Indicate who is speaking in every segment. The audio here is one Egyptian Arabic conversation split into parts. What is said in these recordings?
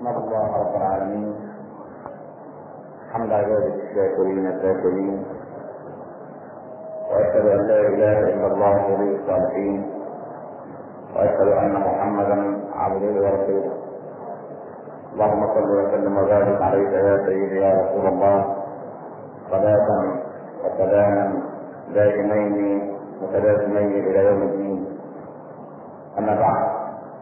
Speaker 1: احمد الله رب العالمين حمد عباده الشاكرين الذاكرين واشهد ان لا اله الا الله ولي الصالحين واشهد ان محمدا عبده ورسوله اللهم صل وسلم وبارك عليك يا سيدي يا رسول الله صلاة وسلاما دائمين متلازمين الى يوم الدين اما بعد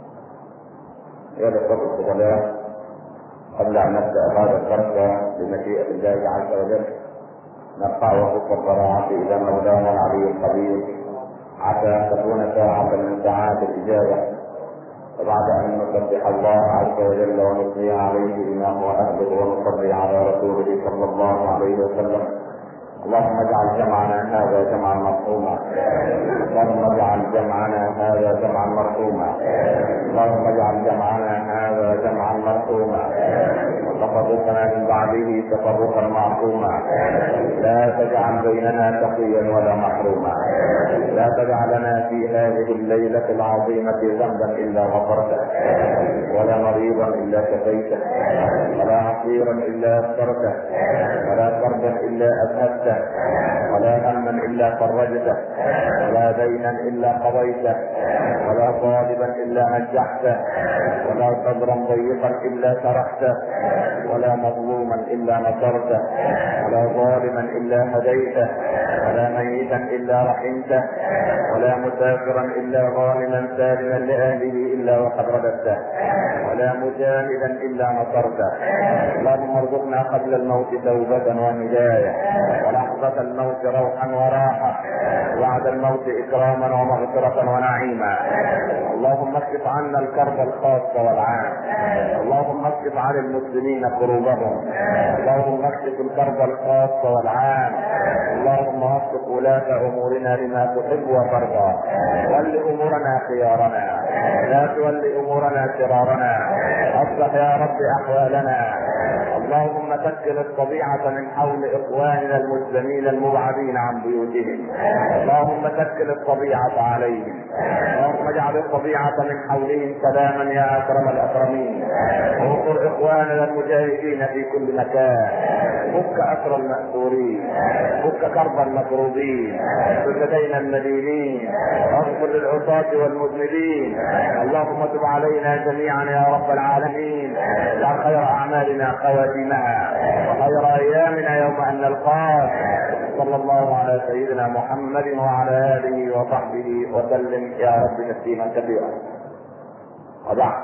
Speaker 1: يا الاخوة الفضلاء قبل ان نبدا هذا الدرس بمشيئة الله عز وجل نرفع وفق الضراعة الى مولانا العلي القدير عسى ان تكون ساعة من ساعات الاجابة وبعد ان نسبح الله عز وجل ونثني عليه بما هو اهله ونصلي على رسوله صلى الله عليه وسلم اللهم اجعل جمعنا هذا جمعا مرحوما اللهم اجعل جمعنا هذا جمعا مرحوما اللهم اجعل جمعنا هذا جمعا مرحوما وتفرقنا من بعده تفرقا معصوما لا تجعل بيننا تقيا ولا محروما لا تجعلنا في هذه الليلة العظيمة ذنبا إلا غفرته ولا مريضا إلا شفيته ولا عصيرا إلا يسرته ولا كربا إلا أذهبته ولا هما إلا فرجته ولا دينا إلا قضيته ولا طالبا إلا نجحته ولا صدرا ضيقا إلا شرحته ولا مظلوما إلا نصرته ولا ظالما إلا هديته ولا ميتا إلا رحمته ولا مسافرا إلا غانما سالما لأهله إلا وقد رددته ولا مجاهدا إلا نصرته اللهم ارزقنا قبل الموت توبة وهداية ولحظة الموت روحا وراحة وبعد الموت إكراما ومغفرة ونعيما اللهم اكشف عنا الكرب الخاص والعام اللهم اكشف عن المسلمين كروبهم اللهم اكشف الكرب الخاص والعام اللهم وفق ولاة امورنا لما تحب وترضى ول امورنا خيارنا لا تول امورنا شرارنا اصلح يا رب احوالنا اللهم سكن الطبيعة من حول اخواننا المسلمين المبعدين عن بيوتهم اللهم سكن الطبيعة عليهم اللهم اجعل الطبيعة من حولهم سلاما يا اكرم الاكرمين وانصر اخواننا المجاهدين في كل مكان فك اسر المأسورين فك كرب المكروبين فك دين المدينين اغفر للعصاة والمذنبين اللهم تب علينا جميعا يا رب العالمين اجعل خير اعمالنا خواتمها وخير ايامنا يوم ان نلقاك صلى الله على سيدنا محمد وعلى اله وصحبه وسلم يا رب تسليما كثيرا وبعد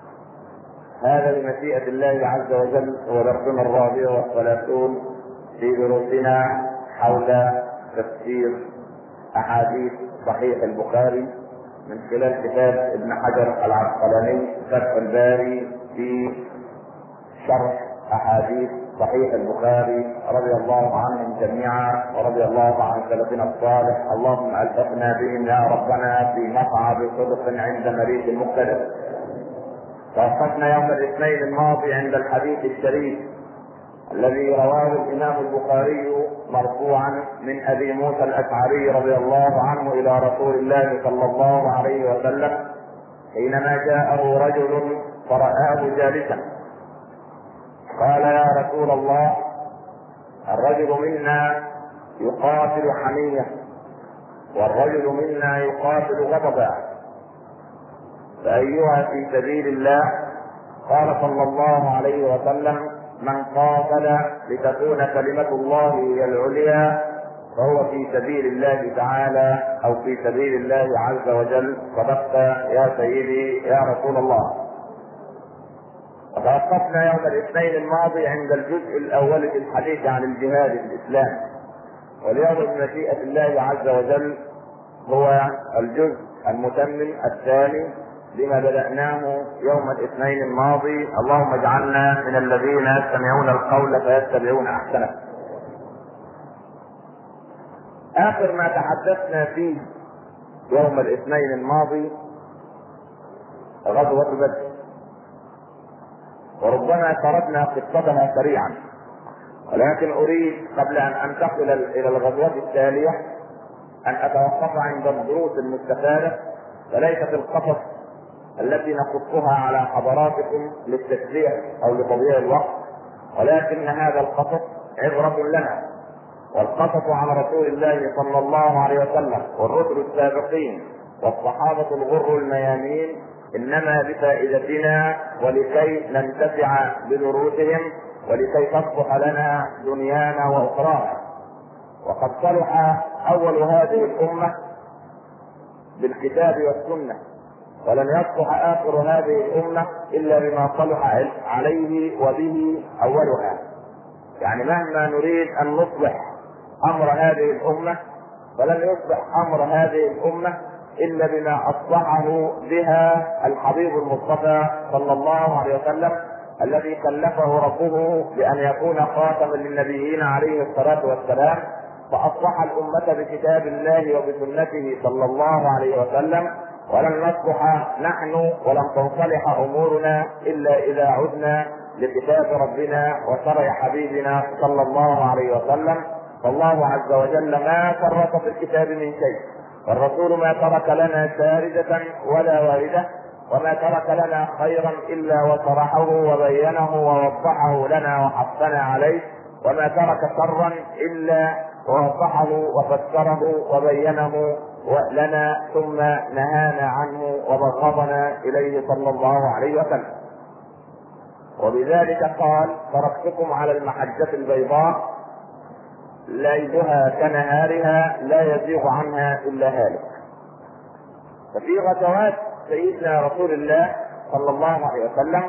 Speaker 1: هذا بمشيئة الله عز وجل هو درسنا الرابع والثلاثون في دروسنا حول تفسير أحاديث صحيح البخاري من خلال كتاب ابن حجر العسقلاني فتح الباري في شرح أحاديث صحيح البخاري رضي الله عنهم جميعا ورضي الله عن سلفنا الصالح اللهم ألفقنا بهم يا ربنا في مقعد صدق عند مريض المقتدر توقفنا يوم الاثنين الماضي عند الحديث الشريف الذي رواه الامام البخاري مرفوعا من ابي موسى الاشعري رضي الله عنه الى رسول الله صلى الله عليه وسلم حينما جاءه رجل فرآه جالسا قال يا رسول الله الرجل منا يقاتل حمية والرجل منا يقاتل غضبا فأيها في سبيل الله قال صلى الله عليه وسلم من قاتل لتكون كلمة الله هي العليا فهو في سبيل الله تعالى أو في سبيل الله عز وجل صدقت يا سيدي يا رسول الله وتوقفنا يوم الاثنين الماضي عند الجزء الأول في الحديث عن الجهاد في الإسلام واليوم بمشيئة الله عز وجل هو الجزء المتمم الثاني لما بدأناه يوم الاثنين الماضي اللهم اجعلنا من الذين يستمعون القول فيتبعون احسنه اخر ما تحدثنا فيه يوم الاثنين الماضي غزوة بدر وربما سردنا قصتها سريعا ولكن اريد قبل ان انتقل الى الغزوة التالية ان اتوقف عند الدروس المستفادة فليست القصص التي نقصها على حضراتكم للتشريع او لتضييع الوقت ولكن هذا القصص عبرة لنا والقصص عن رسول الله صلى الله عليه وسلم والرسل السابقين والصحابة الغر الميامين انما بفائدتنا ولكي ننتفع بدروسهم ولكي تصلح لنا دنيانا واخرانا وقد صلح اول هذه الامه بالكتاب والسنه ولن يصلح اخر هذه الامه الا بما صلح عليه وبه اولها يعني مهما نريد ان نصلح امر هذه الامه فلن يصلح امر هذه الامه الا بما اصلحه بها الحبيب المصطفى صلى الله عليه وسلم الذي كلفه ربه بان يكون خاتما للنبيين عليه الصلاه والسلام فاصلح الامه بكتاب الله وبسنته صلى الله عليه وسلم ولن نصلح نحن ولن تنصلح امورنا الا اذا عدنا لكتاب ربنا وشرع حبيبنا صلى الله عليه وسلم فالله عز وجل ما فرط في الكتاب من شيء والرسول ما ترك لنا شاردة ولا واردة وما ترك لنا خيرا الا وشرحه وبينه ووضحه لنا وحثنا عليه وما ترك شرا الا ووضحه وفسره وبينه لنا ثم نهانا عنه وبغضنا اليه صلى الله عليه وسلم وبذلك قال تركتكم على المحجة البيضاء ليلها كنهارها لا يزيغ عنها الا هالك ففي غزوات سيدنا رسول الله صلى الله عليه وسلم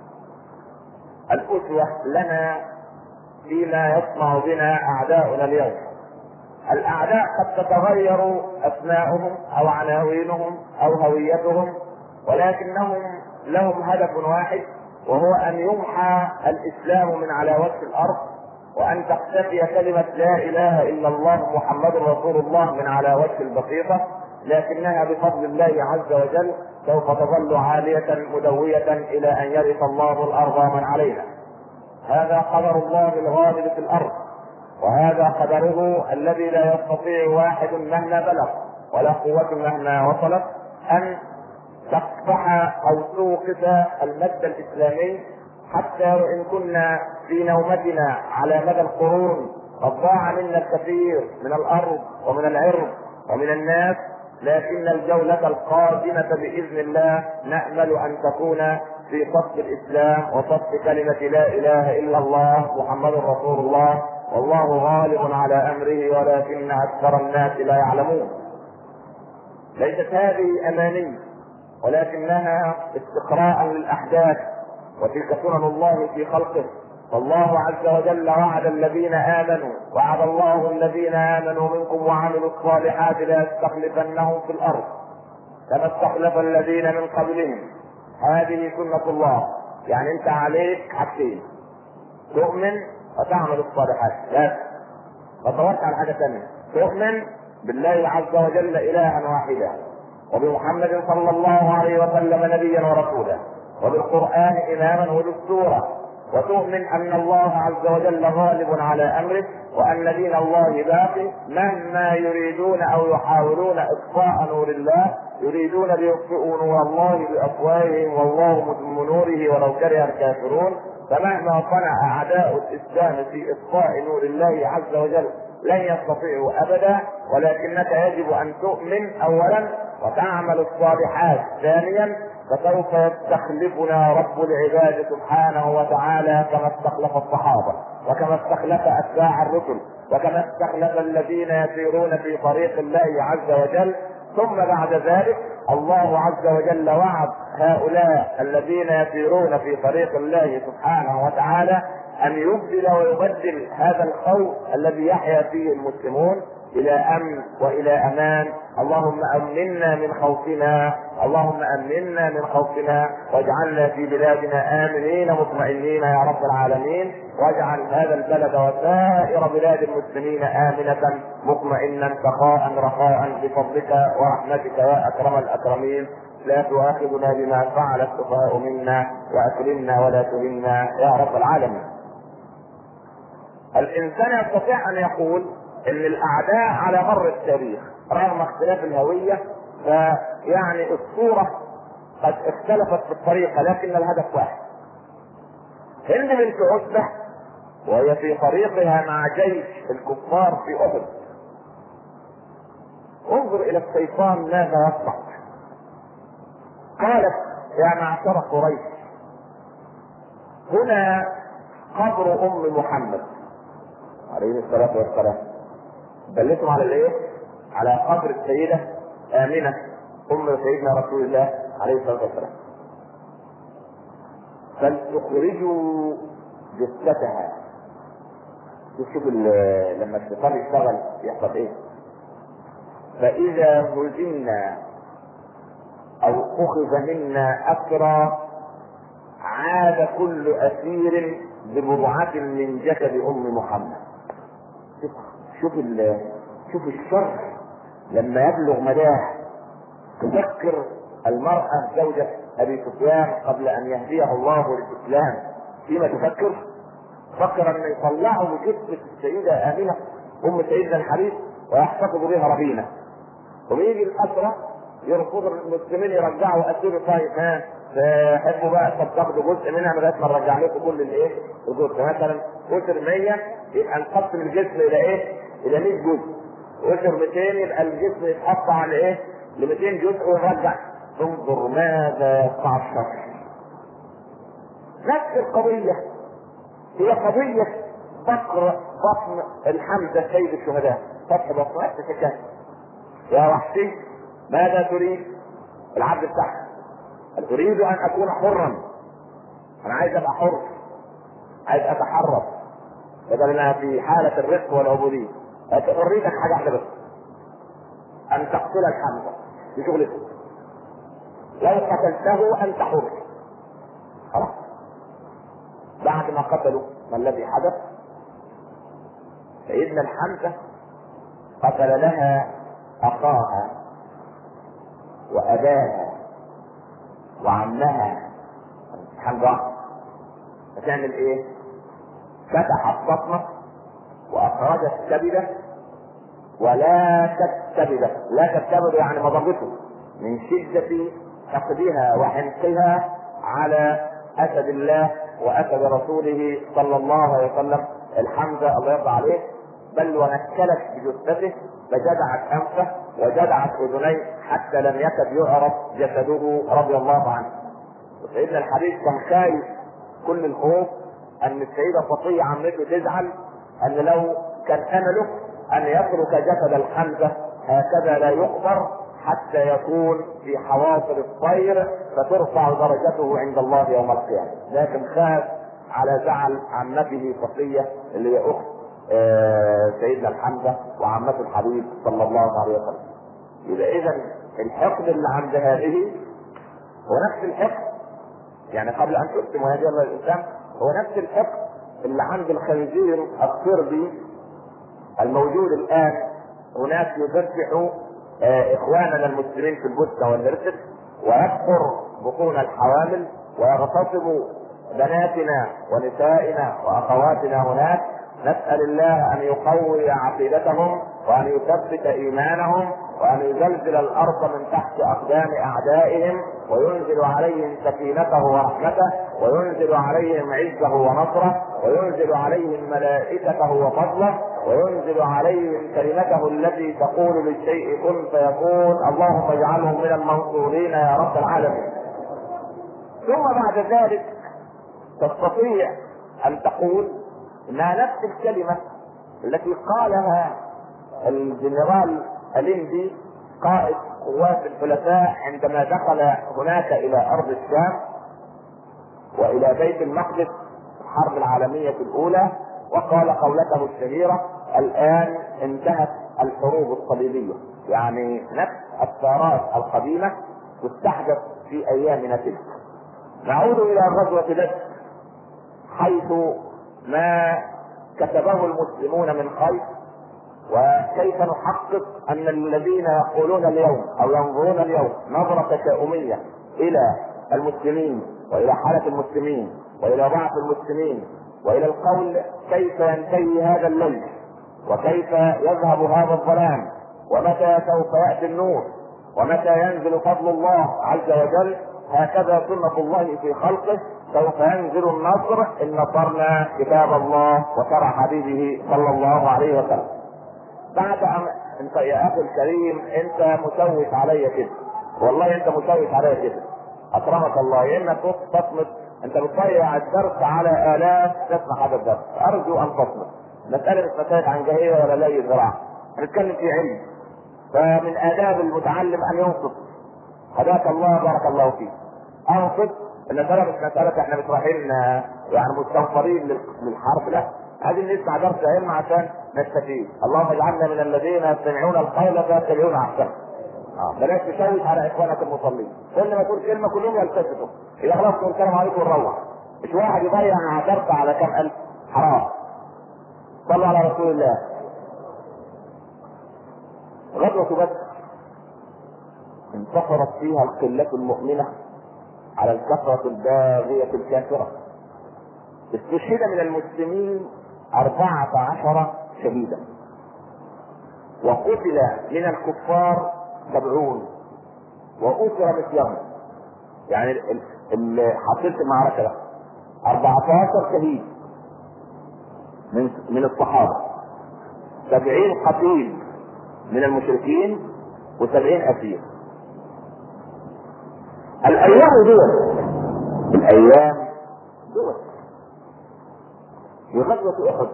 Speaker 1: الأسوة لنا فيما يصنع بنا أعداؤنا اليوم الأعداء قد تتغير أسماؤهم أو عناوينهم أو هويتهم ولكنهم لهم هدف واحد وهو أن يمحى الإسلام من على وجه الأرض وأن تختفي كلمة لا إله إلا الله محمد رسول الله من على وجه البسيطة لكنها بفضل الله عز وجل سوف تظل عالية مدوية إلى أن يرث الله الأرض من عليها هذا قدر الله الغالب في الأرض وهذا قدره الذي لا يستطيع واحد مهما بلغ ولا قوة مهما وصلت أن تقطع أو توقف المد الإسلامي حتى وإن كنا في نومتنا على مدى القرون قد ضاع منا الكثير من الأرض ومن العرض ومن الناس لكن الجولة القادمة بإذن الله نأمل أن تكون في صف الإسلام وصف كلمة لا إله إلا الله محمد رسول الله والله غالب على أمره ولكن أكثر الناس لا يعلمون ليست هذه أماني ولكنها استقراء للأحداث وتلك سنن الله في خلقه فالله عز وجل وعد الذين امنوا وعد الله الذين امنوا منكم وعملوا الصالحات ليستخلفنهم في الارض كما استخلف الذين من قبلهم هذه سنة الله يعني انت عليك حاجتين تؤمن وتعمل الصالحات لا فتوكل على حاجة ثانية تؤمن بالله عز وجل إلها واحدا وبمحمد صلى الله عليه وسلم نبيا ورسولا وبالقرآن إماما ودستورا وتؤمن ان الله عز وجل غالب على امره وان دين الله باقي مهما يريدون او يحاولون اطفاء نور الله يريدون ليطفئوا نور الله بافواههم والله متم نوره ولو كره الكافرون فمهما صنع اعداء الاسلام في اطفاء نور الله عز وجل لن يستطيعوا ابدا ولكنك يجب ان تؤمن اولا وتعمل الصالحات ثانيا فسوف يستخلفنا رب العباد سبحانه وتعالى كما استخلف الصحابه وكما استخلف اتباع الرسل وكما استخلف الذين يسيرون في طريق الله عز وجل ثم بعد ذلك الله عز وجل وعد هؤلاء الذين يسيرون في طريق الله سبحانه وتعالى ان يبدل ويبدل هذا الخوف الذي يحيا فيه المسلمون الى امن والى امان اللهم امنا من خوفنا اللهم امنا من خوفنا واجعلنا في بلادنا امنين مطمئنين يا رب العالمين واجعل هذا البلد وسائر بلاد المسلمين امنه مطمئنا سخاء رخاء بفضلك ورحمتك يا اكرم الاكرمين لا تؤاخذنا بما فعل السفهاء منا واكرمنا ولا تهنا يا رب العالمين الانسان يستطيع ان يقول ان الاعداء على مر التاريخ رغم اختلاف الهويه فيعني الصوره قد اختلفت في الطريقة لكن الهدف واحد هند بنت عتبة وهي في طريقها مع جيش الكفار في أحد انظر إلى الشيطان ماذا يصنع قالت يا معشر قريش هنا قبر أم محمد عليه الصلاة والسلام دلتهم على الايه؟ على قبر السيدة آمنة أم سيدنا رسول الله عليه الصلاة والسلام فلتخرجوا جثتها شوف لما الشيطان يشتغل يحصل ايه فإذا هزمنا أو أخذ منا أسرى عاد كل أسير ببضعة من جسد أم محمد شوف شوف شوف الشر لما يبلغ مداه تفكر المرأة زوجة أبي سفيان قبل أن يهديه الله للإسلام فيما تفكر فكر أن يطلعوا بجثة السيدة آمنة أم سيدنا الحبيب ويحتفظ بها رهينة ويجي الأسرة يرفض المسلمين يرجعوا أسير طيب ها تحبوا بقى طب تاخدوا جزء منها لغايه ما نرجع لكم كل الايه؟ الجزء مثلا اسر 100 يبقى نقسم الجسم الى ايه؟ الى 100 جزء اسر 200 يبقى الجسم يتحط على ايه؟ ل 200 جزء ونرجع انظر ماذا يصنع الشر نفس القضية هي قضية فقر بطن الحمزة سيد الشهداء فتح بطن نفس الحكاية يا وحشي ماذا تريد؟ العبد بتاعك تريد ان اكون حرا انا عايز ابقى حر عايز اتحرر بدل انها في حالة الرق والعبودية حريتك حاجة واحدة بس ان تقتل الحمزة دي شغلتك لو قتلته انت حر خلاص بعد ما قتلوا ما الذي حدث سيدنا الحمزة قتل لها اخاها واباها وعمها حمزة فتعمل ايه فتحت بطنه واخرجت كبده ولا تكتبد لا تكتبد يعني مضغته من شدة حقدها وحنقها على اسد الله واسد رسوله صلى الله عليه وسلم الحمزه الله يرضى عليه بل ونكلت بجثته فجدعت انفه وجدعت اذنيه حتى لم يكد يعرف جسده رضي الله عنه وسيدنا الحبيب كان خايف كل الخوف ان السيده صفيه عمته تزعل ان لو كان امله ان يترك جسد الحمزه هكذا لا يقبر حتى يكون في حواصل الطير فترفع درجته عند الله يوم القيامه لكن خاف على زعل عمته صفيه اللي هي اخت آه سيدنا الحمزه وعمته الحبيب صلى الله عليه وسلم يبقى اذا الحقد اللي عند هذه هو نفس الحقد يعني قبل ان تسلم وهذه الله الاسلام هو نفس الحقد اللي عند الخنزير الصربي الموجود الان هناك يذبح آه اخواننا المسلمين في البوسنه والهرسك ويكسر بطون الحوامل ويغتصب بناتنا ونسائنا واخواتنا هناك نسال الله ان يقوي عقيدتهم وان يثبت ايمانهم وان يزلزل الارض من تحت اقدام اعدائهم وينزل عليهم سكينته ورحمته وينزل عليهم عزه ونصره وينزل عليهم ملائكته وفضله وينزل عليهم كلمته التي تقول للشيء كن فيكون اللهم اجعلهم من المنصورين يا رب العالمين ثم بعد ذلك تستطيع ان تقول انها نفس الكلمه التي قالها الجنرال الهندي قائد قوات الحلفاء عندما دخل هناك الى ارض الشام والى بيت المقدس الحرب العالميه الاولى وقال قولته الشهيره الان انتهت الحروب الصليبيه يعني نفس الثارات القديمه تستحدث في ايامنا تلك نعود الى غزوه بدر حيث ما كتبه المسلمون من خير وكيف نحقق ان الذين يقولون اليوم او ينظرون اليوم نظرة تشاؤمية الى المسلمين والى حالة المسلمين والى ضعف المسلمين والى القول كيف ينتهي هذا الليل وكيف يذهب هذا الظلام ومتى سوف ياتي النور ومتى ينزل فضل الله عز وجل هكذا سنة الله في خلقه سوف ينزل النصر ان نصرنا كتاب الله وشرع حبيبه صلى الله عليه وسلم. بعد ان انت يا اخي الكريم انت مشوش عليا كده والله انت مشوش عليا كده اكرمك الله يا اما تصمت انت بتضيع الدرس على الاف تسمع هذا الدرس ارجو ان تصمت مسألة مش مسألة عنجهية ولا لا زراعة هنتكلم في علم فمن آداب المتعلم أن ينصت هداك الله بارك الله فيك أنصت المسألة مش مسألة احنا مش رايحين يعني مستنفرين للحرب لا عايزين نسمع درس علم عشان نستفيد اللهم اجعلنا من الذين يستمعون القول فيتبعون احسنه اه بلاش تشوش على اخوانك المصلين كل ما تقول كلمه كلهم يلتفتوا اذا خلاص تقول السلام عليكم ونروح مش واحد يضيع درس على كم الف حرام صلوا على رسول الله غزوة بدر انتصرت فيها القلة المؤمنة على الكثرة الباغية الكافرة استشهد من المسلمين أربعة عشر شهيدا وقتل من الكفار سبعون وأسر مثلهم يعني اللي حصلت المعركة ده 14 شهيد من من الصحابة سبعين قتيل من المشركين وسبعين أسير الأيام دول الأيام دول في غزوة أحد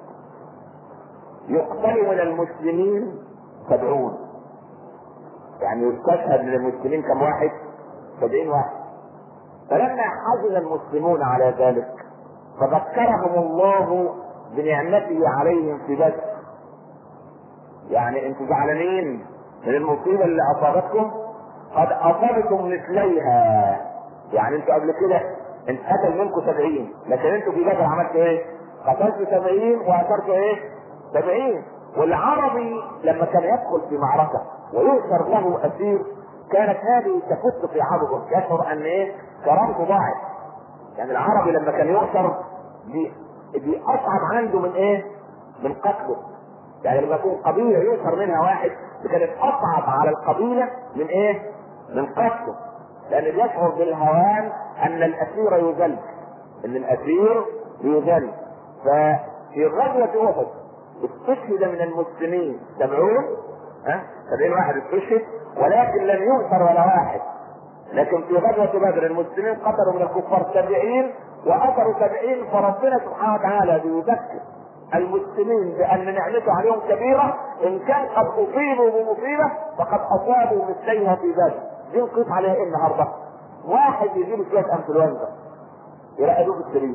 Speaker 1: يقتل من المسلمين سبعون يعني يستشهد من المسلمين كم واحد؟ سبعين واحد فلما حزن المسلمون على ذلك فذكرهم الله بنعمته عليهم في بدر يعني انتوا زعلانين من المصيبه اللي اصابتكم قد اصابتم مثليها يعني انتوا قبل كده انت قتل منكم سبعين لكن انتوا في بدر عملتوا ايه؟ قتلتوا سبعين واثرتوا ايه؟ سبعين والعربي لما كان يدخل في معركه ويؤثر له اسير كانت هذه تفت في عرضه يشعر ان ايه؟ كرامته ضاعت يعني العربي لما كان يؤثر دي دي اصعب عنده من ايه؟ من قتله يعني لما يكون قبيله يؤثر منها واحد كانت اصعب على القبيله من ايه؟ من قتله لان بيشعر بالهوان ان الاسير يذل ان الاسير يذل ففي غزوه احد استشهد من المسلمين سبعون ها سبعين واحد استشهد ولكن لم يؤثر ولا واحد لكن في غزوة بدر المسلمين قتلوا من الكفار سبعين وأثروا سبعين فربنا سبحانه وتعالى بيذكر المسلمين بأن نعمته عليهم كبيرة إن كان قد أصيبوا بمصيبة فقد أصابوا مثليها في ذلك دي نقيس عليها إيه النهاردة؟ واحد يجيب شوية أنفلونزا يراقبوه في السرير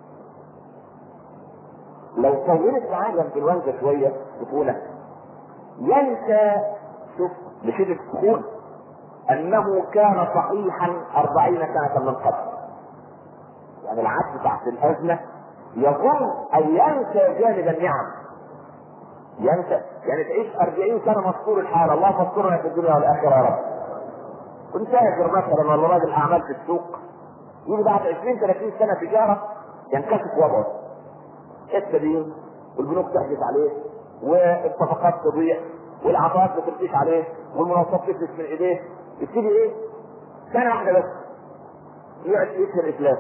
Speaker 1: لو طولت معاه الأنفلونزا شوية طفولة ينسى شوف بشدة السخون انه كان صحيحا أربعين سنة من قبل يعني العبد تحت الأزمة يظن أو ينسى جانب النعم ينسى يعني تعيش أربعين سنة مستور الحال الله فاسترنا في الدنيا والآخرة يا رب كنت تاجر مثلا ولا راجل أعمال في السوق يجي بعد 20 30 سنة تجارة ينكشف وضعه السبيل والبنوك تحجز عليه والصفقات تضيع والعطاءات ما تمشيش عليه والمناصفات تفلت من ايديه يبتدي ايه؟ سنة واحدة بس يقعد في اسم الإسلام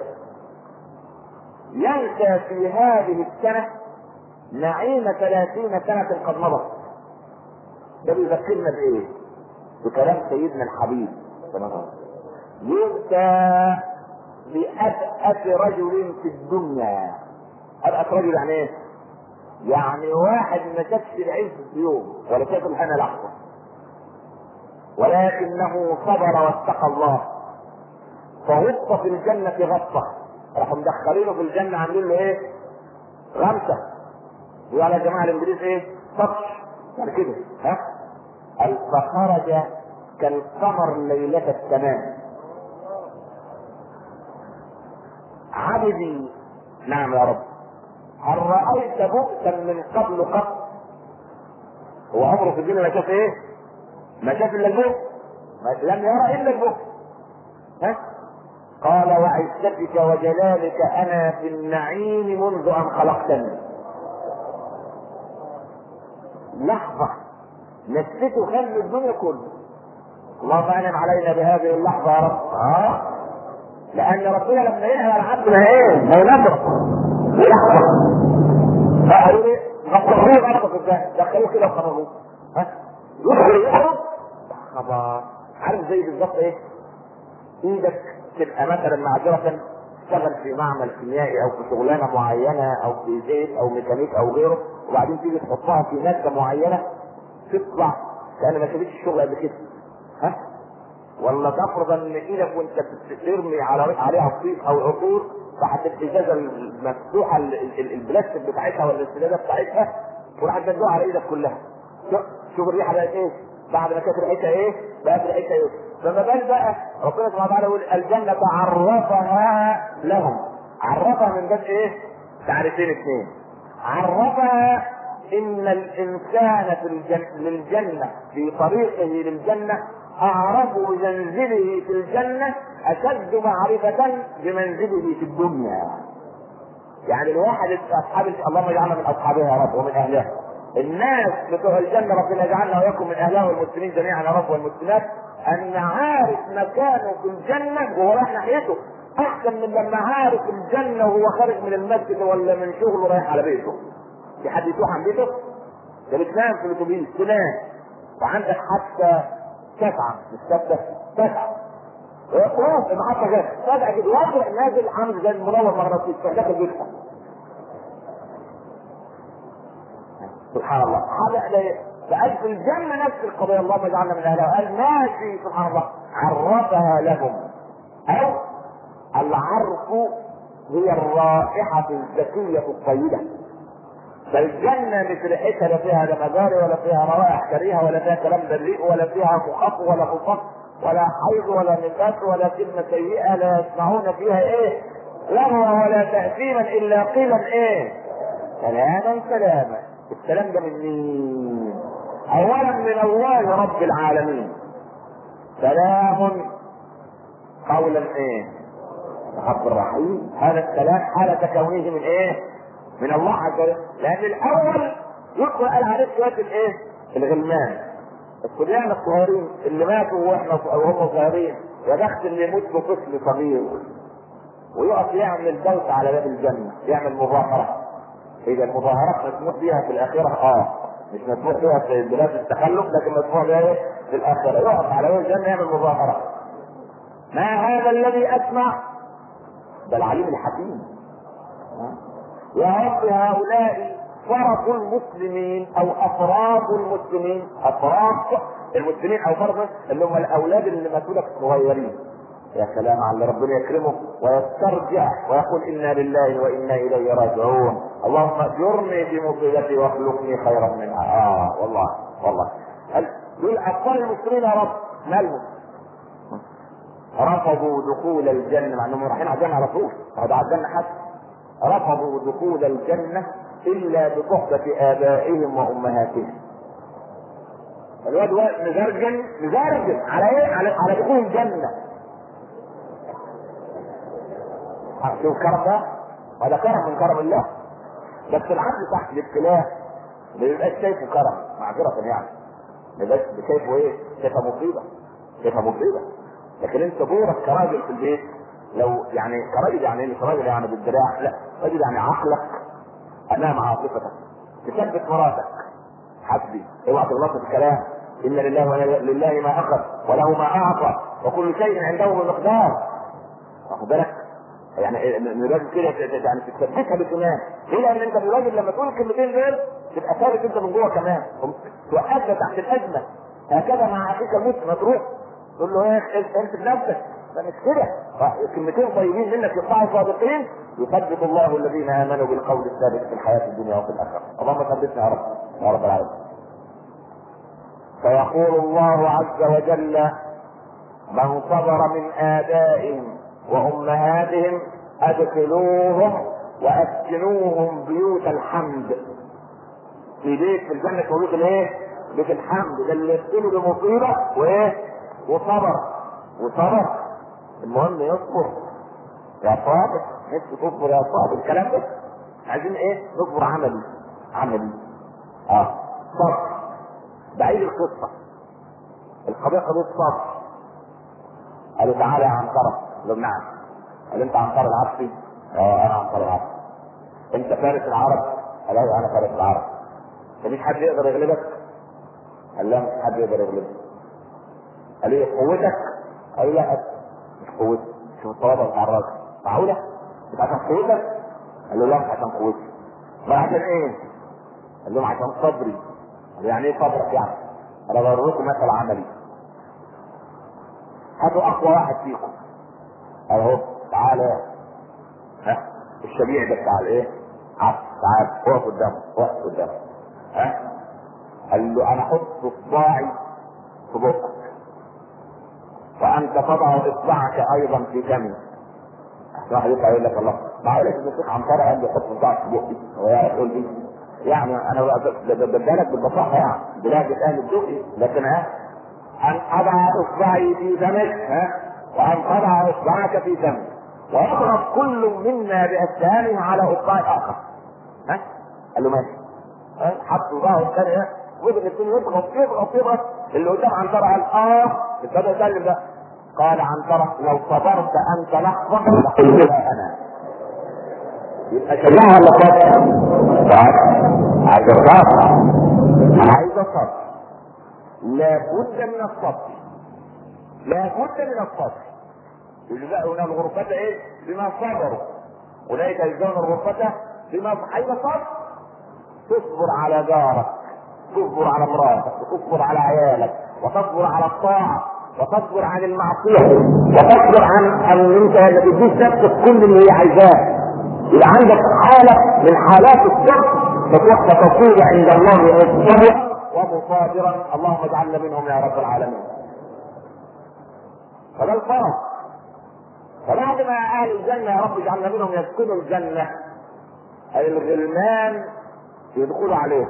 Speaker 1: ينسى في هذه السنة نعيم ثلاثين سنة قد مضت ده بيذكرنا بإيه؟ بكلام سيدنا الحبيب صلى الله عليه وسلم يؤتى بأبأس رجل في الدنيا أبأس رجل يعني إيه؟ يعني واحد ما شافش العز في يوم ولا شاف الهنا لحظة ولكنه صبر واتقى الله فغط في الجنة غطة راحوا مدخلينه في الجنة عاملين له ايه؟ غمسة يقول على جماعة الانجليز ايه؟ سطش يعني كده ها؟ فخرج كالقمر ليلة التمام عبدي نعم يا رب هل رأيت بؤسا من قبل قط هو عمره في الدنيا ما شاف ايه؟ ما شاف الا البؤس لم يرى الا البؤس ها؟ قال وعزتك وجلالك انا في النعيم منذ ان خلقتني لحظة نسيته خل الدنيا كله اللهم انعم علينا بهذه اللحظه يا رب اه لان ربنا لما ينهى العبد ما ايه ما ينبر لحظه فقالوا لي غطوه غطوا في الجهل دخلوه كده وخرجوه ها يخرج يخرج خبر عارف زي بالظبط ايه ايدك تبقى مثلا معذره تشتغل في معمل كيميائي او في شغلانه معينه او في زيت او ميكانيك او غيره وبعدين تيجي تحطها في ماده معينه تطلع كان ما شافتش الشغل قبل كده ها ولا تفرض ان ايدك وانت بترمي على عليها طيب او عطور تحت الازازه المفتوحه ال- ال- البلاستيك بتاعتها ولا السلاده بتاعتها وراحت تدوها على ايدك كلها شوف- شوف الريحه بقت ايه بعد ما كانت ريحتها ايه بقت ريحتها ايه فما بال بقى ربنا سبحانه وتعالى يقول الجنه عرفها لهم عرفها من باب ايه تعريفين اثنين عرفها ان الانسان في الجنة للجنة في طريقه للجنة اعرف بمنزله في الجنة اشد معرفة بمنزله في الدنيا يعني الواحد اصحاب اللهم اجعلنا من اصحابها يا رب ومن اهلها الناس بتوع الجنة ربنا يجعلنا وياكم من اهلها والمسلمين جميعا يا رب والمسلمات ان عارف مكانه في الجنة وهو رايح ناحيته احسن من لما عارف الجنة وهو خارج من المسجد ولا من شغله رايح على بيته في حد يتوح عن بيته ده بتنام في الاتوبيس تنام وعندك حتى تسعة مش ستة تسعة خلاص المحطة جت فجأة كده واقع نازل عامل زي المنور مغناطيس داخل بيتها سبحان الله هذا فقال في الجنة نفس القضية اللهم اجعلنا من أهلها قال ماشي سبحان الله عرفها لهم أو العرف هي الرائحة الزكية الطيبة فالجنة مش ريحتها لا فيها لا مجاري ولا فيها روائح كريهة ولا فيها كلام بريء ولا فيها مخاط ولا خصاص ولا حيض ولا نفاس ولا كلمة سيئة لا يسمعون فيها ايه لغوا ولا تأثيما إلا قيلا ايه سلاما سلاما السلام ده من مين؟ أولا من الله رب العالمين سلام قولا ايه؟ رب الرحيم هذا السلام حالة كونه من ايه؟ من الله عز وجل لان الاول يدخل قال عليه شويه الايه؟ الغلمان الصبيان الصغيرين اللي ماتوا واحنا وهم صغيرين يا بخت اللي يموت له طفل صغير ويقف يعمل دوت على باب الجنه يعمل مظاهره اذا المظاهرات مسموح بيها في الاخره اه مش مسموح بيها في بلاد التخلف لكن مسموح بيها إيه؟ في الاخره يقف على باب الجنه يعمل مظاهره ما هذا الذي اسمع ده العليم الحكيم يا رب هؤلاء فرق المسلمين او افراد المسلمين افراد المسلمين او فرد اللي هم الاولاد اللي ماتوا لك صغيرين يا سلام على اللي ربنا يكرمه ويسترجع ويقول انا لله وانا اليه راجعون اللهم اجرني في مصيبتي واخلقني خيرا منها اه والله والله هل دول اطفال المسلمين يا رب مالهم رفضوا دخول الجنه مع انهم رايحين على الجنه على طول هذا على الجنه حتى رفضوا دخول الجنة إلا بصحبة آبائهم وأمهاتهم. الواد واد مزرجن مزرجن على إيه؟ على على دخول الجنة. شوف كرم ده هذا كرم من كرم الله. بس العبد تحت الابتلاء ما بيبقاش شايفه كرم معذرة يعني. ما بيبقاش شايفه إيه؟ شايفه مصيبة. شايفه مصيبة. لكن أنت دورك كراجل في البيت لو يعني كراجل يعني مش راجل يعني بالدراع لا راجل يعني عقلك امام عاطفتك تثبت مراتك حسبي اوعى تغلط في الكلام ان لله ولله ما اخذ وله ما اعطى وكل شيء عنده بمقدار واخد بالك يعني الراجل كده يعني تثبتها بالايمان ليه لان انت الراجل لما تقول الكلمتين دول تبقى ثابت انت من جوه كمان توقفنا تحت الازمه هكذا مع اخيك المسلم تروح تقول له ايه انت بنفسك ده مش كده كلمتين طيبين منك يطلعوا صادقين يثبت الله الذين امنوا بالقول الثابت في الحياه الدنيا وفي الاخره اللهم ثبتنا يا رب يا رب العالمين فيقول الله عز وجل من صبر من ابائهم وامهاتهم ادخلوهم واسكنوهم بيوت الحمد في بيت في الجنه بيوت الايه؟ بيت الحمد ده اللي يبتلوا بمصيبه وايه؟ وصبر وصبر المهم يصبر يا صابر نفسي تصبر يا صابر الكلام ده عايزين ايه نصبر عملي عملي اه صبر بعيد القصه القضيه قضيه صبر قال له تعالى يا عنترة قال له نعم قال انت عنتر العبسي اه انا عنتر العبسي انت فارس العرب قال ايوه انا فارس العرب مفيش حد يقدر يغلبك قال لا مفيش حد يقدر يغلبك قال لي قوتك قال لا مش قوتي مش الطلبه بتاع الراجل معقوله مش عشان قوتك قال له لا مش عشان قوتي ما عشان ايه قال لهم عشان صبري قال يعني ايه صبرك يعني انا بوريكم مثل عملي هاتوا اقوى واحد فيكم قال اهو تعالى ها الشبيع ده بتاع الايه عبد تعال اقف قدامه اقف قدامه ها قال له انا احط اصبعي في بقك وانت تضع اصبعك ايضا في فمي واحد يطلع يقول لك الله معقول ان الشيخ عنترة قال لي حط اصبعك في بقي هو يقول ايه يعني انا بدالك بالبساطه يعني بلهجه اهل الدقي لكن ها ان اضع اصبعي في فمك ها وان تضع اصبعك في فمي ويضرب كل منا باسهامه على اصبع الاخر ها قال له ماشي ها حط صباعه الثاني وضغط الاثنين يضغط يضغط يضغط اللي قدام عنترة قال اه ابتدى يسلم ده قال عنترة لو صبرت انت لحظة لقلتها انا يبقى شجاعة ولا صبر؟ عايز الصبر عايز الصبر لابد من الصبر لابد من الصبر يجزاؤون الغرفة ايه؟ بما صبروا اولئك يجزون الغرفة بما عايز الصبر تصبر على جارك تصبر على مراتك وتصبر على عيالك وتصبر على الطاعة وتصبر عن المعصية وتصبر عن ان انت ما تديش نفسك كل اللي هي عايزاه يبقى عندك حالة من حالات الصبر فتروح تصير عند الله صبرا ومصابرا اللهم اجعلنا منهم يا رب العالمين فده الفرق فبعد ما اهل الجنة يا رب اجعلنا منهم يسكنوا الجنة الغلمان يدخلوا عليه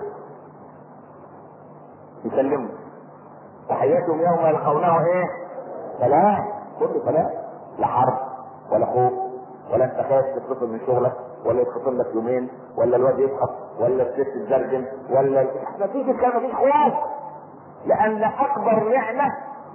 Speaker 1: يسلموا تحياتهم يوم يلقونه ايه؟ سلام كله سلام لا حرب ولا خوف ولا انت خايف تتفصل من شغلك ولا يتفصل لك يومين ولا الواد يسقط ولا الست تتزرجن ولا نتيجة كان مفيش خوف لأن أكبر نعمة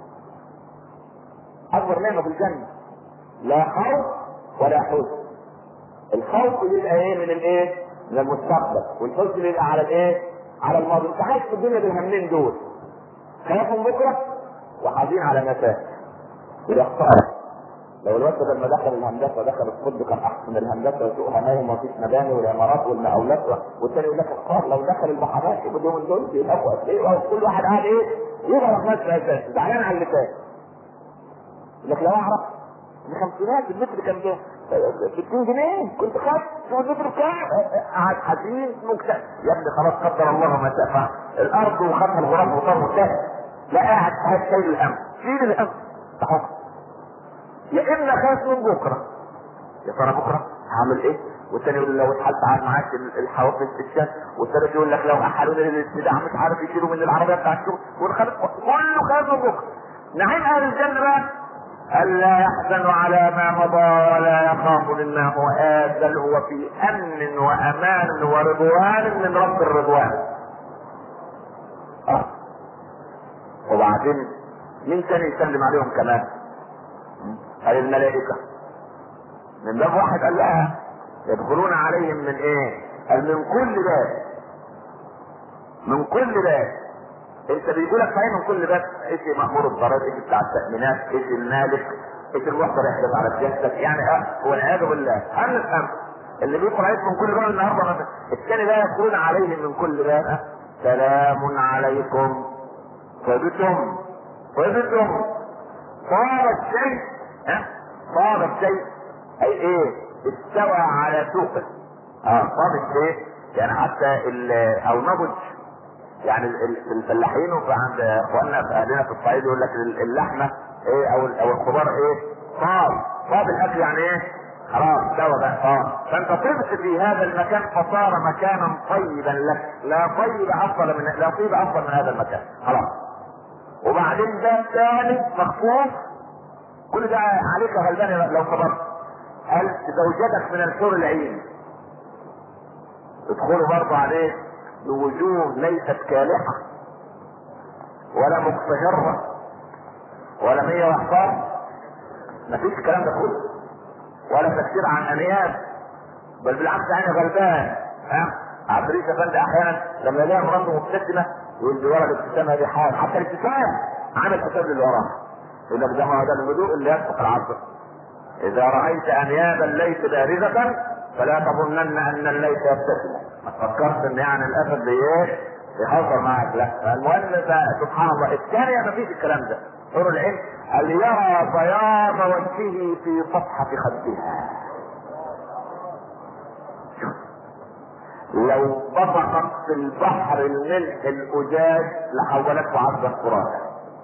Speaker 1: أكبر نعمة في الجنة لا خوف ولا حزن الخوف بيبقى ايه من الايه؟ من المستقبل والحزن بيبقى على الايه؟ على الماضي انت عايش في الدنيا بالهمين دول خايف من بكره وحزين على ما فات وده خساره لو الواد لما دخل الهندسه دخل الطب كان احسن الهندسه وسوقها نايم ومفيش مباني والعمارات والمقاولات والتاني يقول لك الخار لو دخل المحاماه شوف اليومين دول بيبقوا قد ايه كل واحد قاعد ايه يضرب نفسه اساسا زعلان على اللي فات لك لو اعرف الخمسينات المتر كان ب 60 جنيه كنت خدت شوف المتر بكام قاعد حزين مكتئب يا ابني خلاص قدر الله ما شاء الارض وخدها الغراب وصار مكتئب لا قاعد قاعد شايل الهم شيل الهم تحط يا اما خايف من بكره يا ترى بكره هعمل ايه والتاني يقول لو اتحلت على معاك الحوافز في الشمس والتالت يقول لك لو احالوني للابتداع مش عارف يشيلوا من العربيه بتاع الشغل والخلق كله خايف من بكره نعيم اهل الجنه بقى ألا يحزن على ما مضى ولا يخاف مما هو آت بل هو في أمن وأمان ورضوان من رب الرضوان. آه. وبعدين مين تاني يسلم عليهم كمان؟ قال الملائكة. من باب واحد قال لها يدخلون عليهم من ايه؟ قال من كل باب. من كل باب. انت بيقولك صحيح من كل باب ايش مأمور الضرائب ايش بتاع التأمينات ايش المالك ايش المحضر يحدث على سيادتك يعني اه والعياذ بالله هل نفهم اللي بيدخل عليك من كل باب النهارده مثلا الثاني لا يدخلون عليهم من كل باب سلام عليكم طيبتم طيبتم صار الشيء ها صار الشيء اي ايه استوى على سوقه اه صار الشيء يعني حتى او نضج يعني الفلاحين وعند اخواننا في اهلنا في الصعيد يقول لك اللحمه ايه او او الخضار ايه طاب طاب الاكل يعني ايه خلاص سوا بقى اه فانت طبت في هذا المكان فصار مكانا طيبا لك لا طيب افضل من لا طيب افضل من هذا المكان خلاص وبعدين ده ثالث مخصوص كل ده عليك يا غلبان لو صبرت قال زوجتك من الحور العين ادخلوا برضه عليه بوجوه ليست كالحة ولا مقتهرة ولا مية وحصار مفيش الكلام ده كله ولا تفسير عن انياب بل بالعكس انا غلبان ها عفريت افندي احيانا لما يلاقي مراته مبتسمه يقول لي ورا الابتسامه دي حال حتى الابتسام عامل حساب اللي وراه يقول لك ده ما هو ده الهدوء اللي يسبق العصر اذا رايت انيابا ليس بارزه فلا تظنن ان الليث يبتسم ما تفكرش ان يعني الاسد ايه يهزر معك لا المهم سبحان الله الثانية ما فيش الكلام ده حور العلم هل يرى بياض وجهه في صفحة خدها لو بصقت في البحر الملح الأجاج لحولته عبدا فراتا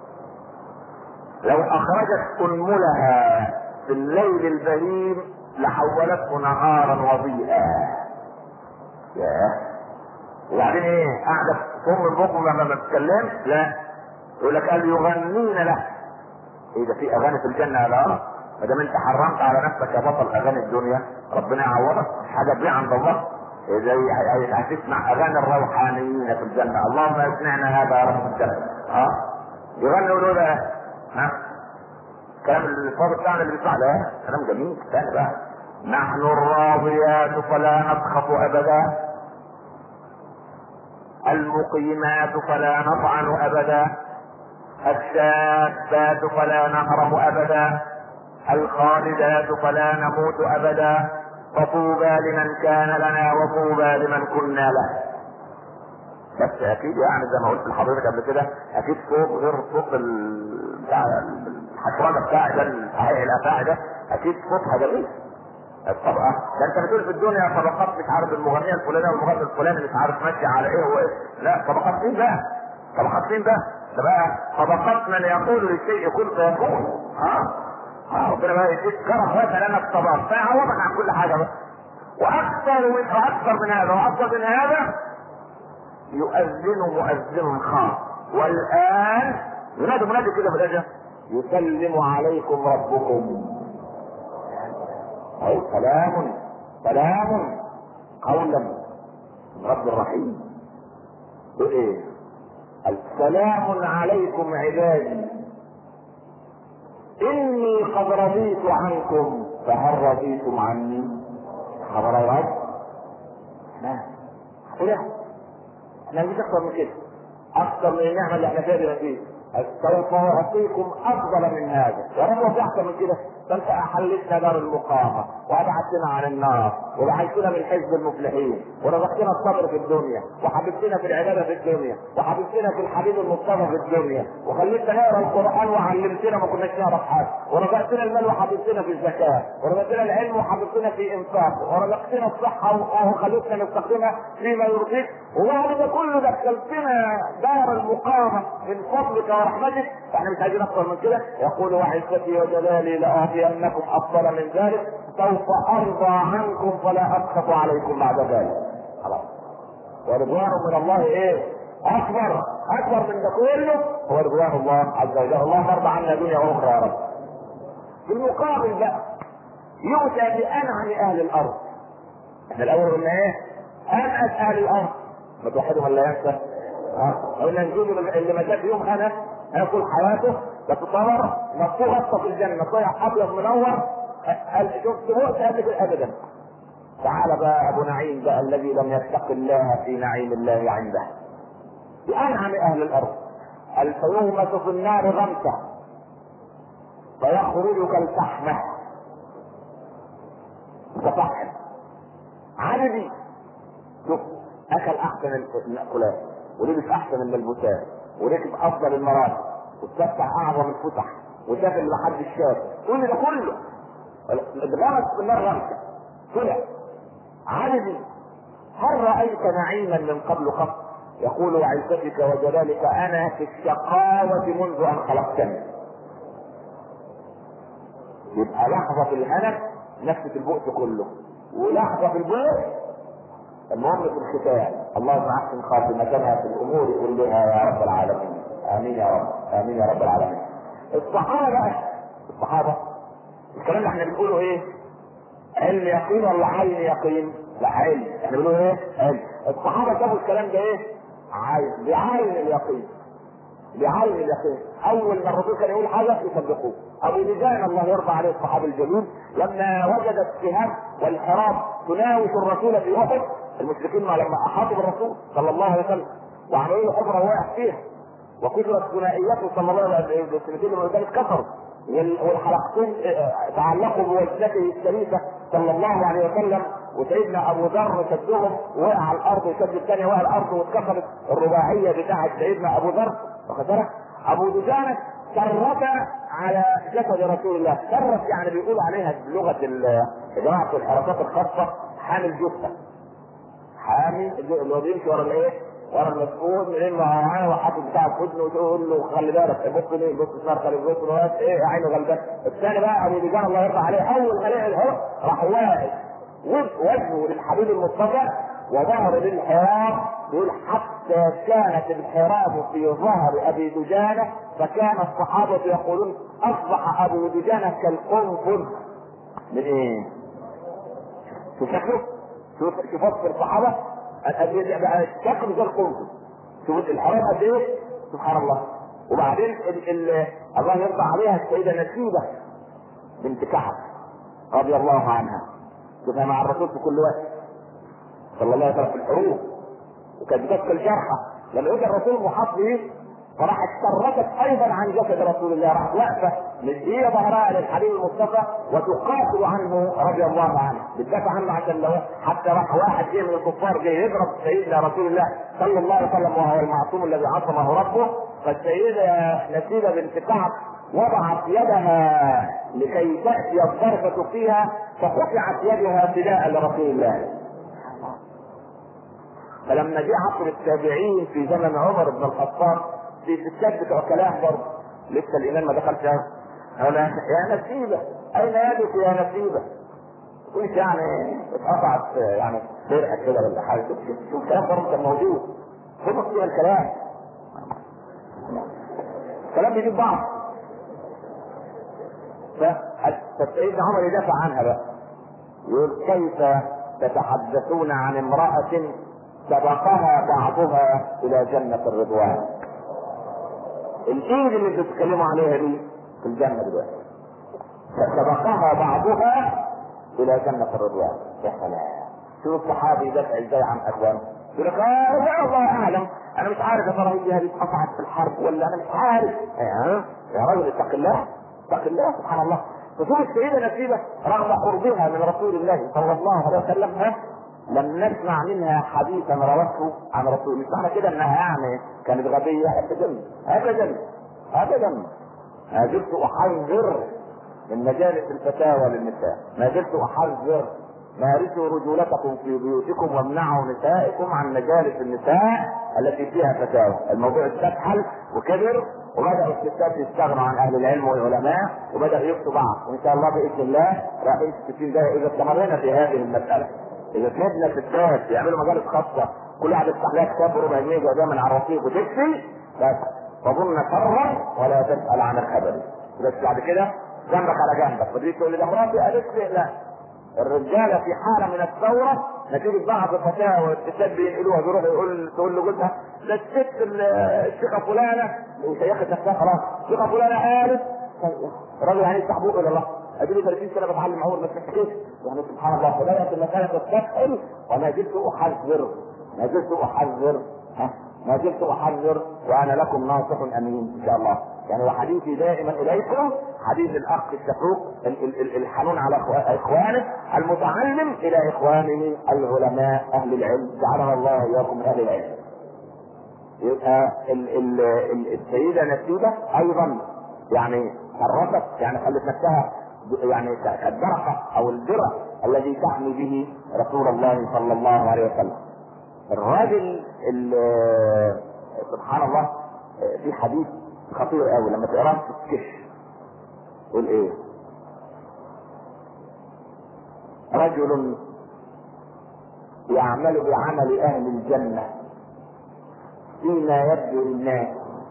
Speaker 1: لو أخرجت أنملها في الليل البهيم لحولته نهارا وضيئا ياه وبعدين ايه قاعده ام البكم لما ما بتتكلمش لا يقول لك قال يغنين له ايه ده في اغاني في الجنه يا لا ما دام انت حرمت على نفسك يا بطل اغاني الدنيا ربنا يعوضك حاجه تبيع عند الله زي هتسمع اغاني الروحانيين في الجنه اللهم اسمعنا هذا يا رب الجنه ها يغنوا له ده ها كلام الفاضل بتاعنا اللي بيطلع ده كلام جميل ثاني بقى نحن الراضيات فلا نسخط ابدا المقيمات فلا نطعن ابدا الشابات فلا نهرب ابدا الخالدات فلا نموت ابدا فطوبى لمن كان لنا وطوبى لمن كنا له بس اكيد يعني زي ما قلت لحضرتك قبل كده اكيد صوت غير صوت بتاع الحشرجه بتاع ده الصحيح الافاعي ده اكيد صوتها جميل الطبقة ده انت بتقول في الدنيا طبقات مش عارف المغنية الفلانية والمغني الفلاني مش عارف ماشي على ايه وايه لا طبقات مين بقى؟ طبقات مين بقى؟ ده بقى طبقات من يقول للشيء كن فيكون ها ها ربنا بقى يديك كرم واسع لنا الطبقات فيعوضك عن كل حاجة بقى واكثر من واكثر من هذا واكثر من هذا يؤذن مؤذن خاص والان ينادي منادي كده في الأجل يسلم عليكم ربكم أي سلام سلام قولا من رب الرحيم بإيه؟ السلام عليكم عبادي إني قد رضيت عنكم فهل رضيتم عني؟ خبر الرب؟ لا كده احنا مفيش أكثر من كده أكثر من النعمة اللي احنا فيها دلوقتي سوف أعطيكم أفضل من هذا يا رب في أحسن من كده فانت احلتنا دار المقامه وابعدتنا عن النار وبعثتنا من حزب المفلحين ورزقتنا الصبر في الدنيا وحببتنا في العباده في الدنيا وحببتنا في الحبيب المصطفى في الدنيا وخليتنا نقرا القران وعلمتنا ما كناش نعرف حاجه ورزقتنا المال وحببتنا في الزكاه ورزقتنا العلم وحببتنا في انفاق ورزقتنا الصحه وخليتنا نستخدمها فيما يرضيك وبعد ده كله دخلتنا دار المقامه من فضلك ورحمتك احنا مش عايزين اكثر من كده يقول وعزتي وجلالي لاعطينكم افضل من ذلك سوف ارضى عنكم فلا اسخط عليكم بعد ذلك خلاص ورضوان من الله ايه اكبر اكبر من ده كله هو رضوان الله عز وجل اللهم ارضى عنا دنيا واخرى يا رب في المقابل بقى يؤتى بانعم اهل الارض احنا الاول قلنا ايه انعم اهل الارض ما توحدهم ولا ينسى ها قلنا نجيب اللي ما جاب يوم انا هياكل حياته بس طبعا مفتوح غطى في الجنه طلع ابيض منور قال شفت مؤتى قبل كده ابدا تعال بقى ابو نعيم بقى الذي لم يتق الله في نعيم الله عنده بانعم اهل الارض الفيومة في النار غمسة فيخرج كالفحمة كفحم عددي شوف اكل احسن المأكولات ولبس احسن الملبوسات وركب افضل المراتب واتفتح اعظم الفتح وشاف اللي محدش شافه كل ده كله اتغمس في النار غمسه طلع عددي هل رايت نعيما من قبل قط يقول وعزتك وجلالك انا في الشقاوة منذ ان خلقتني يبقى لحظة في الهنا نفس البؤس كله ولحظة في البؤس المهم في الختام اللهم احسن خاتمتنا في الامور كلها يا رب العالمين امين يا رب امين يا رب العالمين الصحابه بقى الصحابه الكلام اللي احنا بنقوله ايه علم يقين ولا عين يقين لا علم احنا بنقول ايه علم الصحابه شافوا الكلام ده ايه عين بعين اليقين بعين اليقين اول ما الرسول كان يقول حاجه يصدقوه ابو دجان الله يرضى عليه الصحابي الجليل لما وجد السهام والحراب تناوش الرسول في احد المشركين ما لما احاطوا بالرسول صلى الله عليه وسلم وعملوا له حفره وقع فيها وكثرت ثنائيته صلى الله عليه وسلم السنتين اللي ذلك كثروا والحلقتين تعلقوا بوجهته الشريفه صلى الله عليه وسلم وسيدنا ابو ذر شدهم وقع على الارض وشد الثانيه وقع على الارض واتكسرت الرباعيه بتاعه سيدنا ابو ذر واخد بالك؟ ابو دجانه سرت على جسد رسول الله سرت يعني بيقولوا عليها بلغه جماعه الحركات الخاصه حامل جثه حامل اللي هو بيمشي ورا الايه؟ ورا المسؤول منين ما معاه وحاطط بتاع في ودنه وتقول له خلي بالك بص ليه بص اسمر بص بص ايه عينه غلبان الثاني بقى ابو دجان الله يرضى عليه اول ما لقى الهواء راح واقف وجهه للحبيب المصطفى وظهر للحراب يقول حتى كانت الحراب في ظهر ابي دجانه فكان الصحابه يقولون اصبح ابو دجانه كالقنفذ من ايه؟ شوف شكله شوف شوف وصف الصحابه بقى شكله زي القنفذ شوف الحراب قد ايه؟ سبحان الله وبعدين ال ال الله يرضى عليها السيده نسيبه بنت كعب رضي الله عنها شوفها مع الرسول في كل وقت صلى الله عليه وسلم في الحروب وكانت بتبكي الجرحى لما يجي الرسول محاط به فراحت سرتت ايضا عن جسد رسول الله راحت واقفه مديه ظهرها للحبيب المصطفى وتقاتل عنه رضي الله عنه بتدافع عنه عشان لو حتى راح واحد جه من الكفار جه يضرب سيدنا رسول الله صلى الله عليه وسلم وهو المعصوم الذي عصمه ربه فالسيده نسيبه بنت كعب وضعت يدها لكي تأتي الضربة فيها فقطعت يدها فداء لرسول الله فلما جاء عصر التابعين في زمن عمر بن الخطاب في ستات بتوع كلام برضه لسه الإمام ما دخلش أنا يا نسيبة أين يدك يا نسيبة؟ كنت يعني اتقطعت يعني فرقة كده ولا حاجة شوف كلام برضه كان موجود خد فيها الكلام الكلام بيجيب بعض فسيدنا عمر يدافع عنها بقى يقول كيف تتحدثون عن امرأة سبقها بعضها إلى جنة الرضوان الإيد اللي بتتكلموا عليها دي في الجنة دلوقتي سبقها بعضها إلى جنة الرضوان يا سلام شوف الصحابي يدافع ازاي عن اخوانه يقول لك اه لا الله اعلم انا مش عارف يا ترى هي هذه اتقطعت في الحرب ولا انا مش عارف يا يا راجل اتق الله اتق الله سبحان الله رسول السيدة نسيبة رغم قربها من رسول الله صلى الله عليه وسلم ها لم نسمع منها حديثا روته عن رسول مش معنى كده انها يعني كانت غبية ابدا ابدا ابدا ما زلت احذر من مجالس الفتاوى للنساء ما زلت احذر مارسوا رجولتكم في بيوتكم وامنعوا نسائكم عن مجالس النساء التي فيها فتاوى الموضوع استفحل وكبر وبداوا الستات يستغنوا عن اهل العلم والعلماء وبداوا يفتوا بعض وان شاء الله باذن الله رايحين 60 دقيقه اذا استمرينا في هذه المساله اذا سندنا ستات يعملوا مجالس خاصه كل واحد يفتح لها كتاب ربع جنيه جايبها من على الرصيف وتكفي بس تظن شرا ولا تسال عن الخبر بس بعد كده جنبك على جنبك فتيجي تقول لي ده مراتي قالت لي لا الرجاله في حاله من الثوره نتيجه بعض الفتاوى والستات بينقلوها بيروح يقول تقول لجوزها ده الست الشيخه فلانه وشيخت نفسها خلاص الشيخه فلانه قالت الراجل يعني يفتح بوقه الى الله اديني 30 سنه بتعلم عمر بس كيف يعني سبحان الله بدات المساله تستسهل وما زلت احذر ما زلت احذر ها ما زلت احذر وانا لكم ناصح امين ان شاء الله يعني وحديثي دائما اليكم حديث الاخ الشقوق الحنون على اخوانه المتعلم الى اخوانه العلماء اهل العلم جعلنا الله اياكم اهل العلم يبقى ال ال ال السيده نسيبه ايضا يعني حرصت يعني خلت نفسها يعني كالدرقه او الدرع الذي تحمي به رسول الله صلى الله عليه وسلم الراجل سبحان الله في حديث خطير قوي لما تقراه تتكش يقول ايه رجل يعمل بعمل اهل الجنه فيما يبدو للناس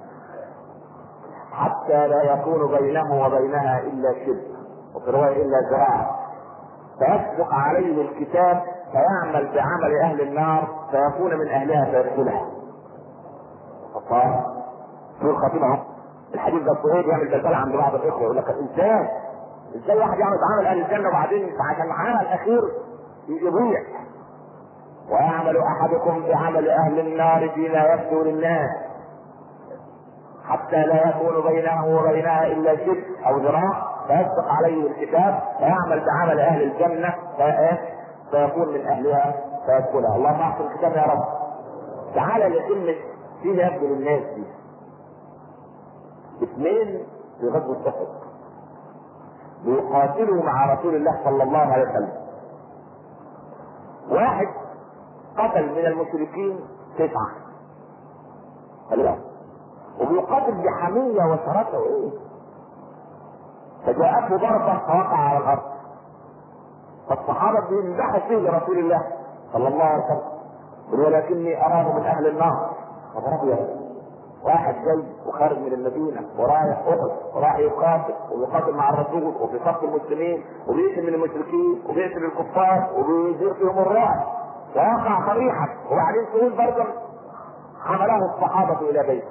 Speaker 1: حتى لا يكون بينه وبينها الا شبه وفي روايه الا ذراع فيسبق عليه الكتاب فيعمل بعمل اهل النار فيكون من اهلها فيدخلها فقال شو الخطيب اهو الحديث ده صهيب يعمل بلبله عند بعض الاخوه يقول لك ازاي؟ ازاي واحد يعمل عمل اهل الجنه وبعدين عشان العمل الاخير يضيع ويعمل احدكم بعمل اهل النار فيما يبدو للناس حتى لا يكون بينه وبينها الا شرك او ذراع فيسبق عليه الكتاب فيعمل بعمل اهل الجنه فيكون من اهلها فيدخلها اللهم احسن الكتاب يا رب تعالى لكلمه فيما يبدو للناس دي اثنين في غزوه احد بيقاتلوا مع رسول الله صلى الله عليه وسلم واحد قتل من المشركين تسعة خلي وبيقاتل بحمية وشراسة وايه فجاءته ضربة فوقع على الأرض فالصحابة بيمدحوا فيه لرسول الله صلى الله عليه وسلم ولكني أراه من أهل النار فضرب واحد جاي وخارج من المدينه ورايح احد ورايح يقاتل ويقاتل مع الرسول وفي صف المسلمين وبيقتل من المشركين وبيقتل الكفار وبيدير فيهم الرعب ووقع صريحا وبعدين تقول برضه حمله الصحابه الى بيته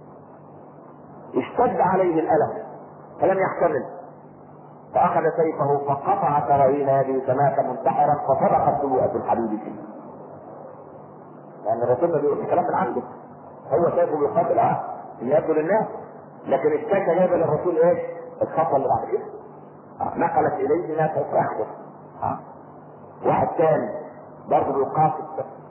Speaker 1: اشتد عليه الالم فلم يحتمل فاخذ سيفه فقطع كراوين يده فمات منتحرا فصدقت نبوءه الحبيب فيه لان الرسول بيقول الكلام من عنده هو شايفه بيقاتل اه يبدو للناس لكن الشاكه جايبه للرسول ايه؟ الخطوه اللي بعد كده آه. نقلت اليه ما سوف يحدث آه. واحد ثاني برضه بيقاتل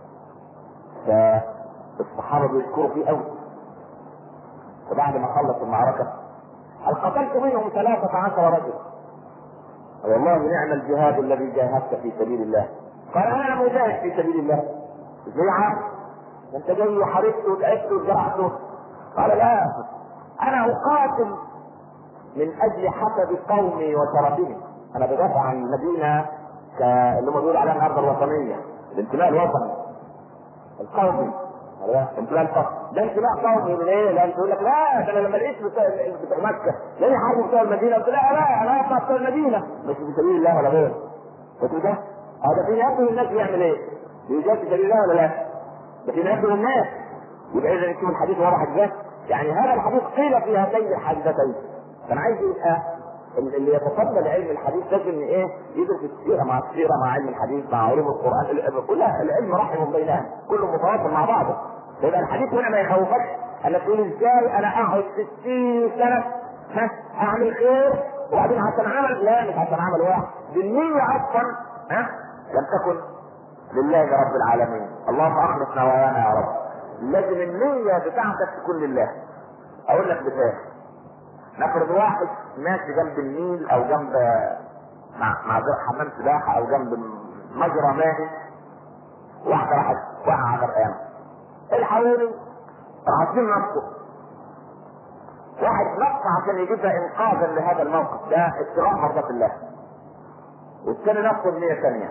Speaker 1: فالصحابه بيشكروا فيه قوي فبعد ما خلص المعركه هل قتلت منهم ثلاثة عشر رجل والله نعم الجهاد الذي جاهدت في سبيل الله قال انا مجاهد في سبيل الله ازاي عارف انت جاي وحاربت وتعبت وزرعته قال لا انا اقاتل من اجل حسب قومي وشرفهم انا بدافع عن المدينه ك... اللي هم بيقولوا عليها الارض الوطنيه الانتماء الوطني القومي انتماء الفخر ده انتماء قومي ليه؟ لان تقول لك لا ده انا لما لقيت بتوع مكه ليه حارب بتوع المدينه؟ قلت لا لا انا اطلع بتوع المدينه مش في سبيل الله ولا غيره قلت ده هذا في يبدو الناس بيعمل ايه؟ بيجاهد في سبيل الله ولا لا؟ لكن يبدو الناس يبقى اذا يكون الحديث وضح ازاي؟ يعني هذا الحديث قيل في هاتين الحادثتين كان عايز يبقى اللي يتفضل علم الحديث لازم ايه يدرس السيره مع السيره مع علم الحديث مع علوم القران كلها العلم رحم بينها كله متواصل مع بعضه يبقى الحديث هنا ما يخوفكش انك تقول ازاي انا اقعد 60 سنه ها اعمل خير وبعدين عشان عمل لا مش عشان عمل واحد بالنية اصلا ها لم تكن لله رب العالمين اللهم اخلص نوايانا يا رب لازم النية بتاعتك تكون لله اقول لك مثال نفرض واحد ماشي جنب النيل او جنب مع مع حمام سباحه او جنب مجرى مائي واحده راحت وقع غرقانه الحقوني راح تجيب نفسه واحد نط عشان يجيبها انقاذا لهذا الموقف ده ابتغاء مرضات الله والثاني نفسه بنية ثانية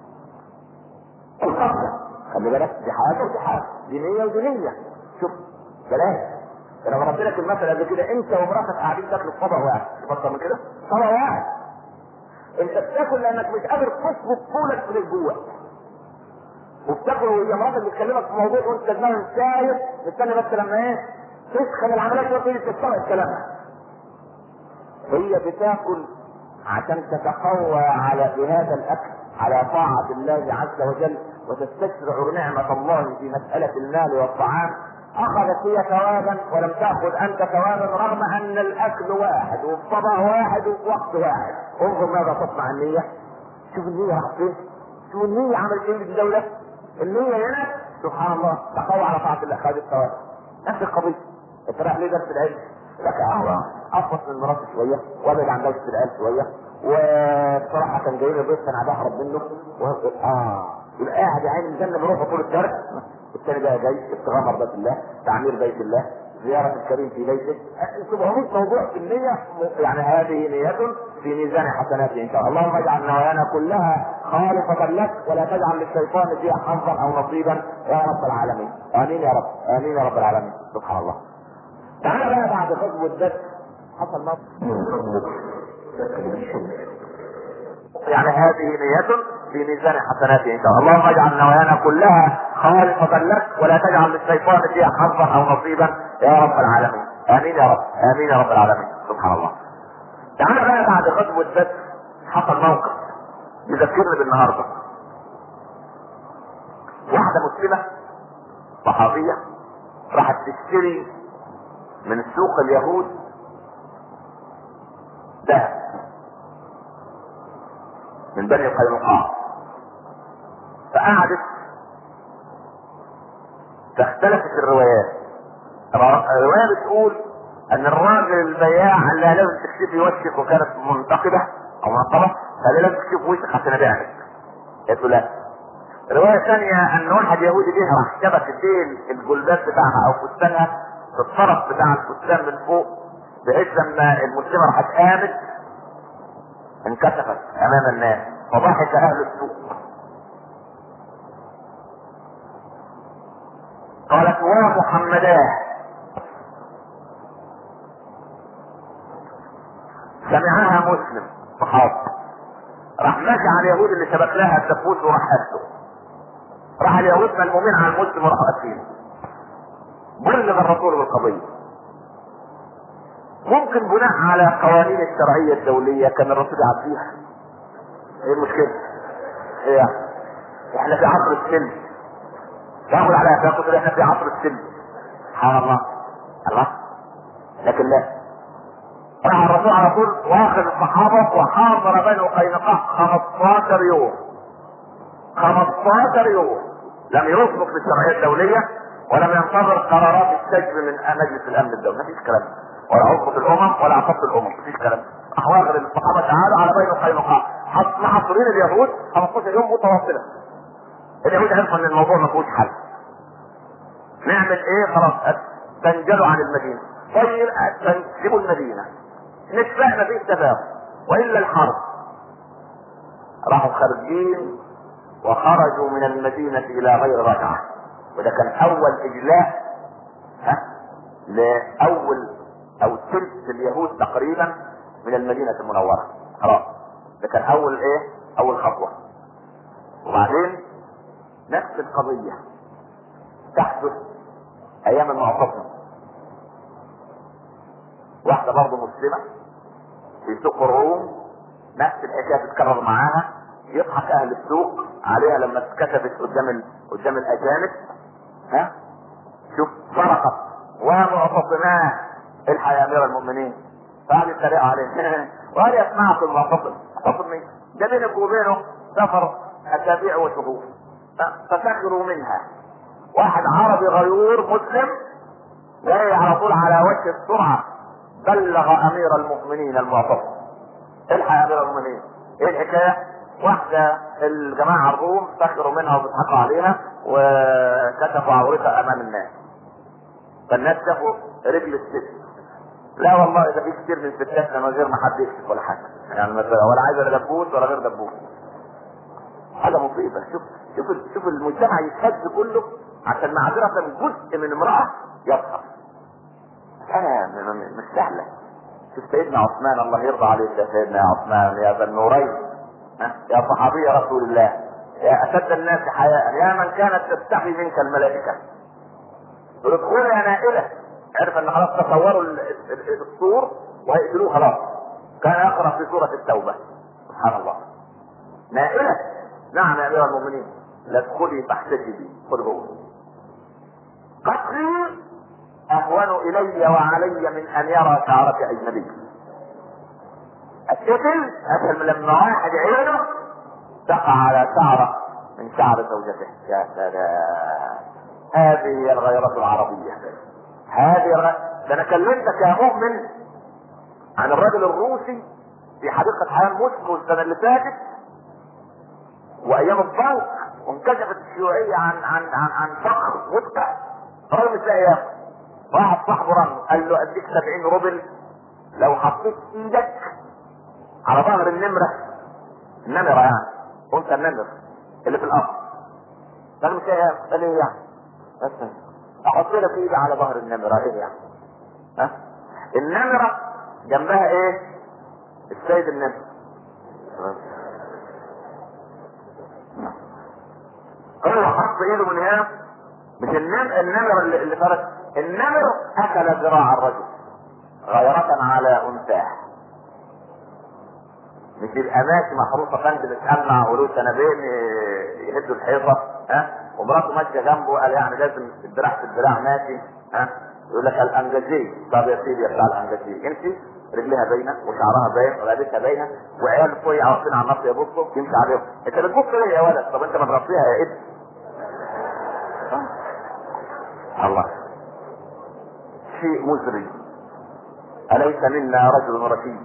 Speaker 1: القصة خلي بالك دي حاجة ودي حاجة دي نية ودي نية شوف بلاش انا ضربت لك المثل قبل كده انت ومراتك قاعدين تاكلوا في طبق واحد اكتر من كده طبق واحد انت بتاكل لانك مش قادر تصبر طولك من الجوع وبتاكل وهي مراتك بتكلمك في موضوع وانت دماغك ساير مستني بس لما ايه تسخن العمليات وتيجي تستوعب كلامها هي بتاكل عشان تتقوى على بهذا الاكل على طاعة الله عز وجل وتستشرع نعمة الله في مسألة المال والطعام اخذت هي ثوابا ولم تاخذ انت ثوابا رغم ان الاكل واحد والطبع واحد ووقت واحد انظر ماذا تصنع النية شوف النية راح فين شوف النية عملت ايه بالدولة النية هنا سبحان الله تقوى على طاعة الله خذ الثواب نفس القضية انت رايح ليه درس العلم لك قهوة افصل من مراتي شوية وابعد عن دوشة العيال شوية وبصراحة كان جاي لي ضيف كان بهرب منه و... اه يبقى قاعد يا عيني مجنب روحه طول الدرس الثاني بقى جاي ابتغاء مرضات الله تعمير بيت الله زيارة الكريم في بيته 700 موضوع في النية يعني هذه نية في ميزان حسناته ان شاء الله اللهم اجعل نوايانا كلها خالصة لك ولا تجعل للشيطان فيها حظا او نصيبا يا رب العالمين امين يا رب امين يا رب العالمين سبحان الله تعالى بقى بعد غزوة بدر حصل موقف يعني هذه نية في ميزان حسناته ان شاء الله اللهم اجعل نوايانا كلها خالصة لك ولا تجعل للشيطان فيها حظا او نصيبا يا رب العالمين امين يا رب امين يا رب العالمين سبحان الله تعالى بقى بعد غزوة بدر حصل موقف يذكرني بالنهارده واحدة مسلمة صحابية راحت تشتري من سوق اليهود ذهب من بني قينقاع فقعدت فاختلفت الروايات الرواية بتقول ان الراجل البياع قال لها لازم تكشفي وشك وكانت منتقبة او منقبة قال لها لازم تكشفي وشك عشان ابيعك قالت له لا رواية ثانية ان واحد يهودي جه راح شبك بين الجلباب بتاعها او فستانها في الطرف بتاع الفستان من فوق بحيث لما المسلمة راحت قامت انكشفت امام الناس فضحك اهل السوق قالت ومحمداه سمعها مسلم صحابي راح ماشي على اليهود اللي شبك لها الدفوس وراح قتله راح اليهود ملمومين على المسلم وراحوا قاتلينه بلغ الرسول بالقضيه ممكن بناء على قوانين الشرعية الدولية كان الرسول يعديها ايه المشكلة؟ ايه يعني؟ احنا في عصر السلم تاخد عليها تاخد احنا في عصر السلم سبحان الله الله لكن لا راح الرسول على طول واخذ الصحابة وحاضر بنو قينقاع 15 يوم 15 يوم لم يسبق بالشرعية الدولية ولم ينتظر قرارات السجن من مجلس الامن الدولي مفيش كلام ولا عصبة الامم ولا عصبة الامم مفيش كلام احواغر الصحابة تعالوا على بين قينقاع محصورين اليهود 15 يوم متواصلة اليهود عرفوا ان الموضوع ما فيهوش حل نعمل ايه خلاص تنجلوا عن المدينة طيب تنسبوا المدينة نتفق مفيش تفاهم والا الحرب راحوا خارجين وخرجوا من المدينة الى غير رجعة وده كان اول اجلاء ها لاول او ثلث اليهود تقريبا من المدينة المنورة خلاص ده كان اول ايه اول خطوة وبعدين نفس القضية تحدث ايام المعتصم واحدة برضه مسلمة في سوق الروم نفس الحكاية تتكرر معاها يضحك اهل السوق عليها لما اتكتبت قدام ال... قدام الاجانب ها شوف سرقت ومعتصماه الحق يا امير المؤمنين فقعد يتريقوا عليه وقال يسمعكم المعتصم معتصم مين؟ ده بينك وبينه سفر اسابيع وشهور فسخروا منها واحد عربي غيور مسلم جاي على طول على وجه السرعه بلغ امير المؤمنين المعتصم الحق يا امير المؤمنين ايه الحكايه؟ واحدة الجماعة الروم سخروا منها وبيضحكوا عليها وكشفوا عورتها امام الناس فالناس شافوا رجل الست لا والله ده في كتير من ستاتنا من غير ما حد يكشف ولا حاجة يعني مثلا ولا عايزة لا دبوس ولا غير دبوس حاجة مصيبة شوف شوف شوف المجتمع يتهز كله عشان معذرة جزء من امرأة يظهر انا مش سهلة شوف سيدنا عثمان الله يرضى عليك يا سيدنا يا عثمان يا ذا النورين يا صحابي رسول الله يا اشد الناس حياء يا من كانت تستحي منك الملائكه ادخلوا يا نائله عرف ان خلاص تصوروا السور ويقتلوه خلاص كان يقرا في سوره التوبه سبحان الله نائله نعم يا امير المؤمنين لا ادخلي فاحتجبي خذ جوه قتلي اهون الي وعلي من ان يرى شعرك اجنبي الشكل اسهل من لما واحد عينه تقع على شعره من شعر زوجته يا سلام هذه هي الغيرة العربية هذه الغ... ده انا كلمتك يا مؤمن عن الرجل الروسي في حديقة حيوان موسكو السنة اللي فاتت وايام الضوء وانكشفت الشيوعية عن عن عن عن فخر ودقة رغم مش لاقي ياكل واحد صاحبه رن قال له اديك 70 روبل لو حطيت ايدك على ظهر النمرة النمرة يعني قلت النمر اللي في الارض قال مش ايه قال ايه يعني بس احط لك ايدي على ظهر النمرة ايه يعني ها النمرة جنبها ايه السيد النمر هو حط ايده من هنا مش النمر النمر اللي, اللي فرق النمر اكل ذراع الرجل غيرة على انثاه مش يبقى ماشي محروسه فند بتسمع ولو سنبين يهدوا الحيطه ها ومراته ماشيه جنبه قال يعني لازم الدراع في الدراع ماشي ها يقول لك الانجازيه طب يا سيدي يا بتاع الانجازيه امشي رجلها باينه وشعرها باين ورقبتها باينه وعيال فوق عارفين على النص يبصوا يمشي عليهم انت بتبص ليه يا ولد طب انت ما تربيها يا ابني الله شيء مزري أليس منا رجل رشيد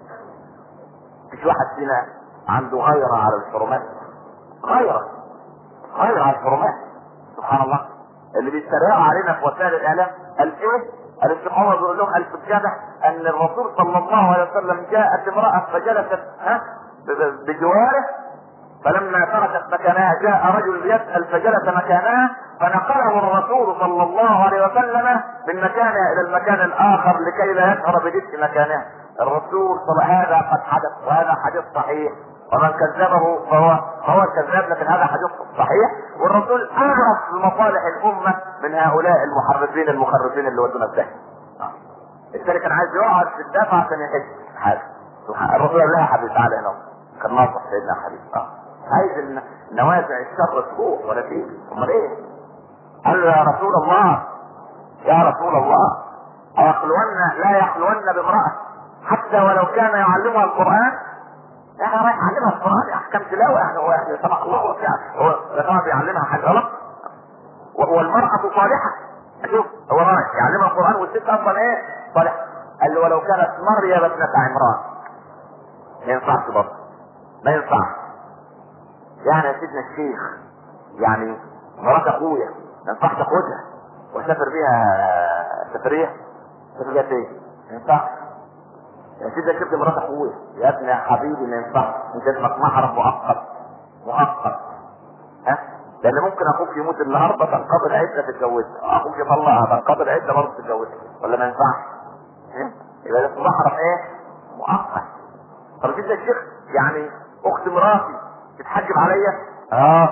Speaker 1: مش واحد فينا عنده غيرة على الحرمات غيرة غيرة على الحرمات سبحان الله اللي بيتريقوا علينا في وسائل الاعلام قال ايه؟ قال ابن عمر بيقول لهم قال في الجامع ان الرسول صلى الله عليه وسلم جاءت امرأة فجلست ها بجواره فلما تركت مكانها جاء رجل يسأل فجلس مكانها فنقله الرسول صلى الله عليه وسلم من مكانها الى المكان الاخر لكي لا يشعر بدفء مكانها الرسول صلى هذا قد حدث وهذا حديث صحيح ومن كذبه فهو فهو كذاب لكن هذا حديث صحيح والرسول اعرف بمصالح الامه من هؤلاء المحرفين المخرفين اللي ودونا في داهيه. الثاني كان عايز يقعد في الدفع عشان يحج حاجه الرسول قال لها حبيبي تعالى هنا كان ناصح سيدنا حبيبي اه عايز نوازع الشر تفوق ولا تيجي امال ايه؟ قال له يا رسول الله يا رسول الله أيخلون لا يخلون بامرأة حتى ولو كان يعلمها القرآن يعني رايح يعلمها القرآن أحكام تلاوة يعني هو يعني سمع الله وسع هو طبعا بيعلمها حاجة غلط والمرأة صالحة شوف هو رايح يعلمها القرآن والست أصلا إيه صالحة قال له ولو كانت مريم ابنة عمران ما ينفعش برضه ما ينفعش يعني يا سيدنا الشيخ يعني مرات اخويا ما ينفعش اخدها واسافر بيها سفريه سفر بيها فين؟ ما ينفعش يا سيدي شفت مرات اخويا يا ابني يا حبيبي ما ينفعش انت اسمك محرم مؤقت مؤقت ها لان ممكن اخوك يموت النهارده تنقضي العده تتجوزها اخوك يطلعها تنقضي العده برضه تتجوزها ولا ما ينفعش؟ يبقى ده محرم ايه؟ مؤقت طب سيدنا الشيخ يعني اخت مراتي تتحجب عليا؟ اه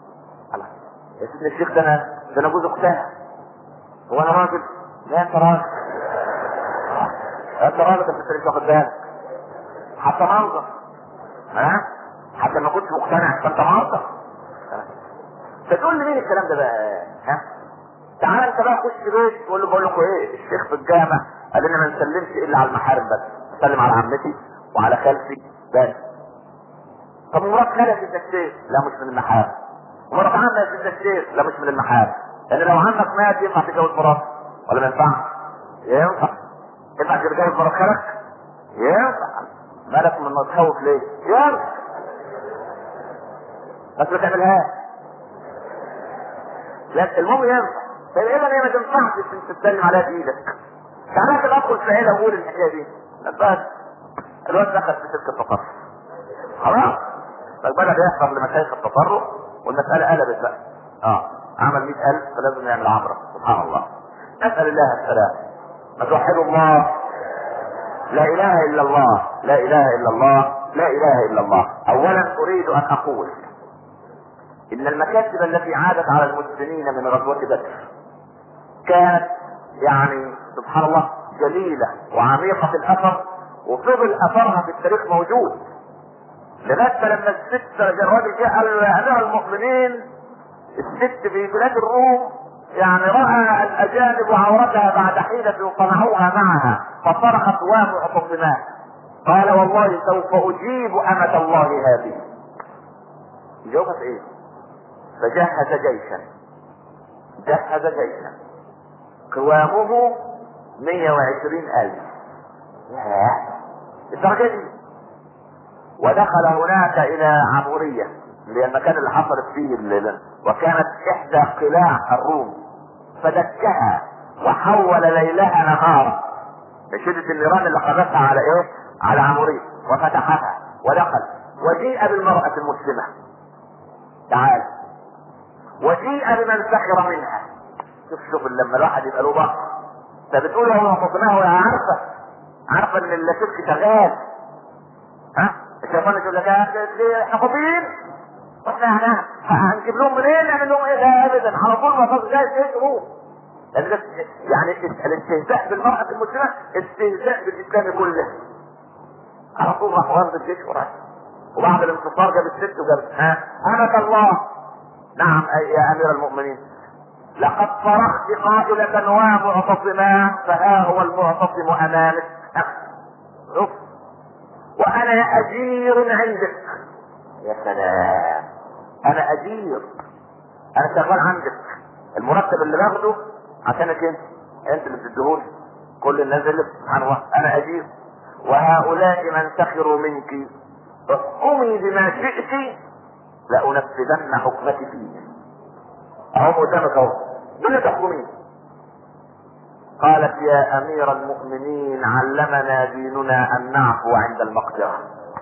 Speaker 1: يا سيدنا الشيخ ده انا ده انا جوز اختها هو انا راجل؟ لا انت راجل انت راجل بس انت مش واخد بالك حتى منظر ها حتى ما كنتش مقتنع فانت منظر فتقول لي مين الكلام ده بقى ها تعال انت بقى خش بيت تقول له بقول لكم ايه الشيخ في الجامع قال لنا ما نسلمش الا على المحارم بس نسلم على عمتي وعلى خالتي بس طب مرات خالتي يا الشيخ لا مش من المحارم مرات عمك يا الشيخ لا مش من المحارم لان لو عمك مات ينفع تتجوز مرات ولا ما ينفعش؟ ينفع ينفع تتجوز مرات خالك؟ ينفع مالك من تخوف ليه؟ ينفع بس ما تعملهاش لا المهم ينفع طيب اذا هي ما تنفعش انت تسلم عليها بايدك تعالى كده ادخل في عيله واقول الحكايه دي بس الواد دخل في سلك التطرف خلاص فالبلد يحضر لمشايخ التطرف والمساله قلبت بقى اه عمل 100000 فلازم يعمل عمره سبحان الله نسال الله السلام ما توحدوا الله لا اله الا الله لا اله الا الله لا اله الا الله اولا اريد ان اقول ان المكاسب التي عادت على المسلمين من غزوه بدر كانت يعني سبحان الله جليله وعميقه الاثر وفضل اثرها في التاريخ موجود لغايه لما الست الراجل جه قال يا امير المؤمنين الست في بلاد الروم يعني راى الاجانب عورتها بعد حيلة صنعوها معها فصرخت ومعتصمات قال والله سوف اجيب امة الله هذه جاوبت ايه فجهز جيشا جهز جيشا قوامه 120 الف ياه الدرجة دي ودخل هناك الى عمورية اللي هي المكان اللي حصلت فيه الليلة وكانت احدى قلاع الروم فدكها وحول ليلها نهارا بشدة النيران اللي قذفها على ايه؟ على عمورية وفتحها ودخل وجيء بالمرأة المسلمة تعال وجيء بمن سخر منها شوف شوف لما الواحد يبقى له ضغط انت بتقول هو معتصمها وهي عارفه عارفه ان اللاشيك شغال ها الشيطان يقول لك احنا فاضيين واحنا يعني هنجيب لهم منين نعمل لهم ايه لا ابدا على طول ما فاضي جاي يجروا يعني ده- يعني الاستهزاء بالمرأة المسلمة استهزاء بالإسلام كله على طول راح واخد الجيش وراه وبعد الانتصار جاب الست وجاب ها أمك الله نعم أي يا أمير المؤمنين لقد صرخت قائلة ومعتصما فها هو المعتصم أمامك شوف وأنا أجير عندك يا سلام أنا أجير أنا شغال عندك المرتب اللي باخده عشانك أنت أنت اللي بتديهولي كل الناس اللي سبحان الله أنا أجير وهؤلاء من سخروا منك احكمي بما شئت لأنفذن حكمك فيه اهو قدامك اهو مين اللي تحكمين قالت يا امير المؤمنين علمنا ديننا ان نعفو عند المقدرة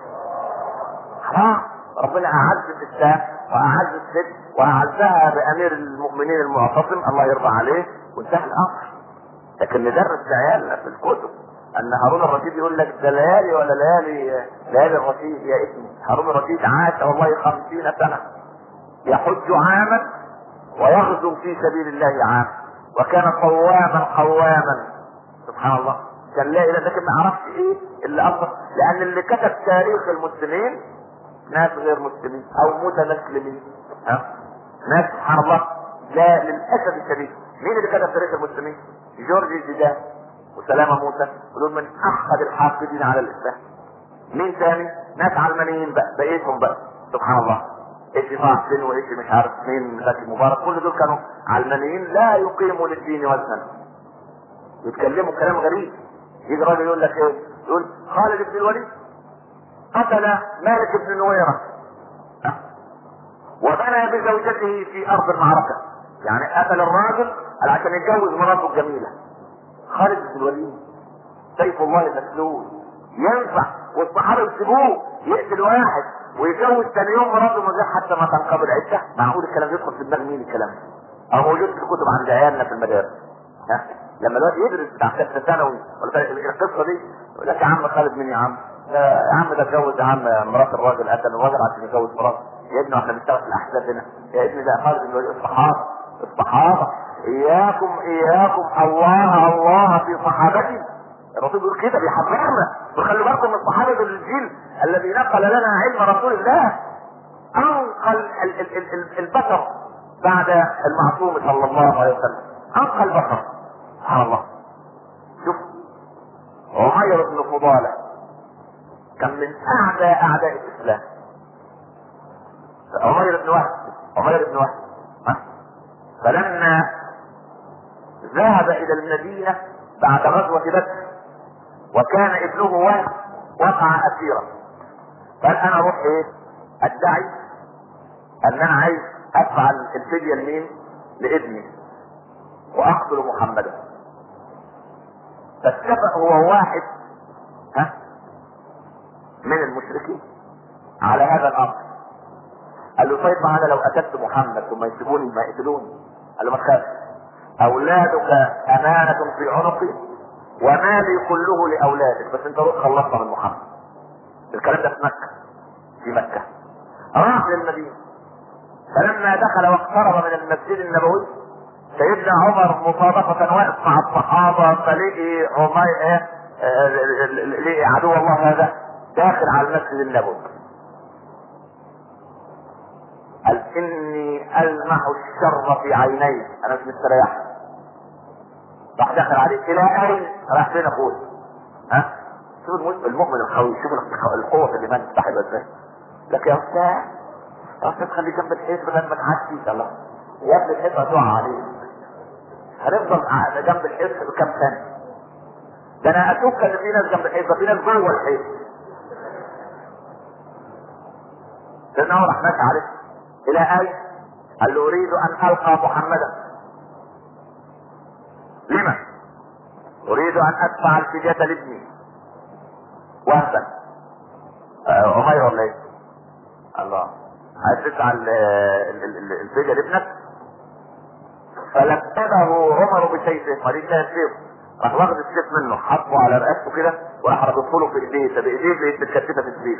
Speaker 1: خلاص ربنا اعز الاسلام واعز الست واعزها بامير المؤمنين المعتصم الله يرضى عليه وانتهى الامر لكن ندرس لعيالنا في الكتب ان هارون الرشيد يقول لك ده ليالي ولا ليالي ليالي الرشيد يا ابني هارون الرشيد عاش والله خمسين سنة يحج عاما ويغزو في سبيل الله عام وكان قواما قواما سبحان الله كان لا اله لكن ما عرفش ايه اللي اصلا لان اللي كتب تاريخ المسلمين ناس غير مسلمين او متمسلمين ها ناس سبحان الله لا للاسف الشديد مين اللي كتب تاريخ المسلمين جورج زيدان وسلامة موسى ودول من احد الحاقدين على الاسلام مين تاني ناس علمانيين بقى بقيتهم بقى سبحان الله ايش طه حسين وايش مش عارف مين زكي مبارك كل دول كانوا علمانيين لا يقيموا للدين وزنا يتكلموا كلام غريب يجي راجل يقول لك ايه يقول خالد بن الوليد قتل مالك بن نويرة أه؟ وبنى بزوجته في ارض المعركة يعني قتل الراجل عشان يتجوز مراته الجميلة خالد بن الوليد سيف الله المسلول ينفع والصحابه يسيبوه يقتل واحد ويتجوز ثاني يوم مراته من غير حتى ما تنقبل عدة معقول الكلام يدخل في دماغ مين الكلام ده؟ او موجود في الكتب عند عيالنا في المدارس ها لما الواد يدرس بتاع ثالثه ثانوي ولا القصه دي يقول لك يا عم خالد مين يا عم؟ ده يا عم ده اتجوز يا عم مرات الراجل قتل الراجل عشان يتجوز مراته يا ابني احنا بنشتغل في الاحزاب هنا يا ابني ده خالد بن الوليد الصحابه الصحابه اياكم اياكم الله الله في صحابتي الرسول بيقول كده بيحذرنا وخلي بالكم من صحابه الجيل الذي نقل لنا علم رسول الله انقل ال- ال- ال- ال- البشر بعد المعصوم صلى الله عليه وسلم انقى البشر سبحان الله شوف عمير بن فضالة كان من اعدى اعداء الاسلام عمير بن وهب عمير بن وهب ها؟ فلما ذهب الى المدينة بعد غزوة بدر وكان ابنه وهب وقع اسيرا قال انا اروح ايه ادعي ان انا عايز ادفع الفدية لمين لابني واقتل محمدا فاتفق هو واحد ها من المشركين على هذا الامر قال له طيب ما انا لو قتلت محمد ثم يسيبوني ما يقتلوني قال له ما تخافش اولادك امانة في عنقي ومالي كله لاولادك بس انت روح خلصنا من محمد الكلام ده في مكة في مكة راح للمدينة فلما دخل واقترب من المسجد النبوي سيدنا عمر مصادفة واقف مع الصحابة فلقي عمر ايه آه، لقي عدو الله هذا داخل على المسجد النبوي قال اني المح الشر في عيني انا مش مستريح راح دخل عليه الى اين راح فين اخوي ها شوف المؤمن- المؤمن القوي شوف الق- القوة في الايمان صاحبها ازاي لك يا استاذ يا استاذ خلي جنب الحيط بدل ما تعدي الله يا ابني الحيط هتقع عليك هنفضل قاعد جنب الحيط بكام سنة ده انا اشوف ان في ناس جنب الحيط ده في ناس جوه الحيط لانه راح ماشي عليه الى اين قال له اريد ان القى محمدا لما اريد ان ادفع الفدية لابني وهبا آه، عمير ولا ايه الله عايز تدفع ال- ال- ال- الفدية لابنك فلببه عمر بسيفه ما دي كانت سيف راح واخد السيف منه حطه على رقبته كده وراح ربطه له في ايديه فبايديه بقت متكتفه في السيف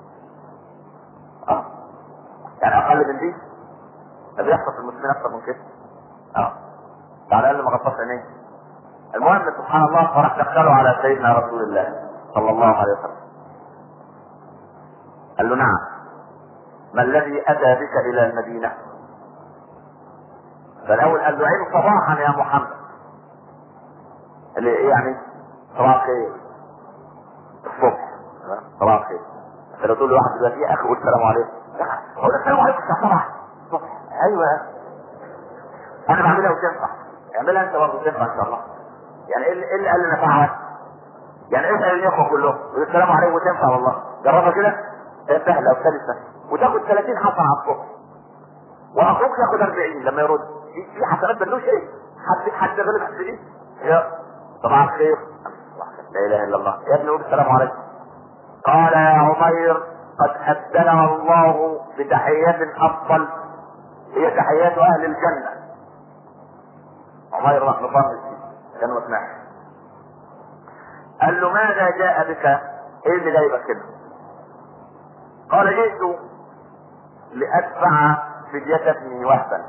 Speaker 1: اه يعني اقل من دي ده بيحصل في المسلمين اكتر من كده اه على الاقل ما مصاص عينيه المهم سبحان الله فراح دخله على سيدنا رسول الله صلى الله عليه وسلم قال له نعم ما الذي اتى بك الى المدينه فالاول قال له عين صباحا يا محمد اللي ايه يعني صباح خير الصبح صباح خير لو تقول لواحد دلوقتي يا اخي قول السلام عليكم هو السلام عليكم الساعه 7 الصبح ايوه انا بعملها وتنفع اعملها انت برضه تنفع ان شاء الله يعني ايه اللي إيه اللي قال لنا فعل يعني اسال الاخوه كلهم قول السلام عليكم وتنفع والله جربها كده هي سهله وسلسه وتاخد 30 حسنه على الصبح واخوك ياخد 40 لما يرد في في حسنات ملوش ايه حد حد غلب في ايه يا صباح الخير لا اله الا الله يا ابني قول السلام عليكم قال يا عمير قد ابدلنا الله بتحيات افضل هي تحيات اهل الجنه عمير راح مطمس كان مسمع قال له ماذا جاء بك ايه اللي جايبك كده قال جئت لادفع فدية ابني وهبا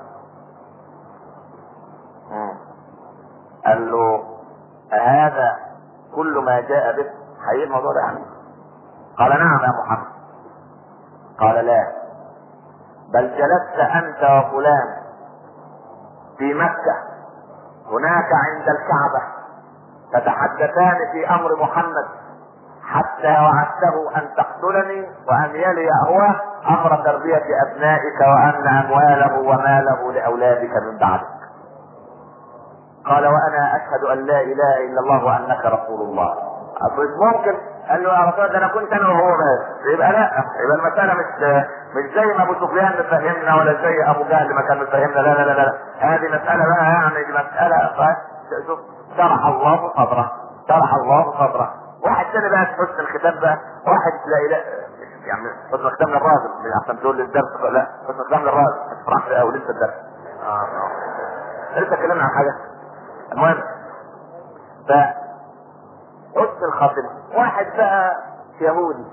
Speaker 1: مم. قال له أهذا كل ما جاء به حقيقي الموضوع ده يعني قال نعم يا محمد قال لا بل جلست انت وفلان في مكة هناك عند الكعبة تتحدثان في امر محمد حتى وعدته ان تقتلني وان يلي هو امر تربية ابنائك وان امواله وماله لاولادك من بعدك قال وانا اشهد ان لا اله الا الله وانك رسول الله أقول ممكن قال له يا رسول الله ده انا كنت انا وهو بس يبقى لا يبقى المساله مش مش زي ما ابو سفيان مفهمنا ولا زي ابو جهل ما كان مفهمنا لا لا لا لا هذه مساله بقى يعني دي مساله ف- شوف شرح الله صدره شرح الله صدره واحد تاني بقى في حسن الختام بقى واحد لا اله يعني حسن الختام للراجل مش عشان تقول لي الدرس لا حسن الختام للراجل ما تفرحش قوي لسه الدرس اه اه لسه اتكلمنا عن حاجه المهم ف حسن الخاتمة واحد بقى يهودي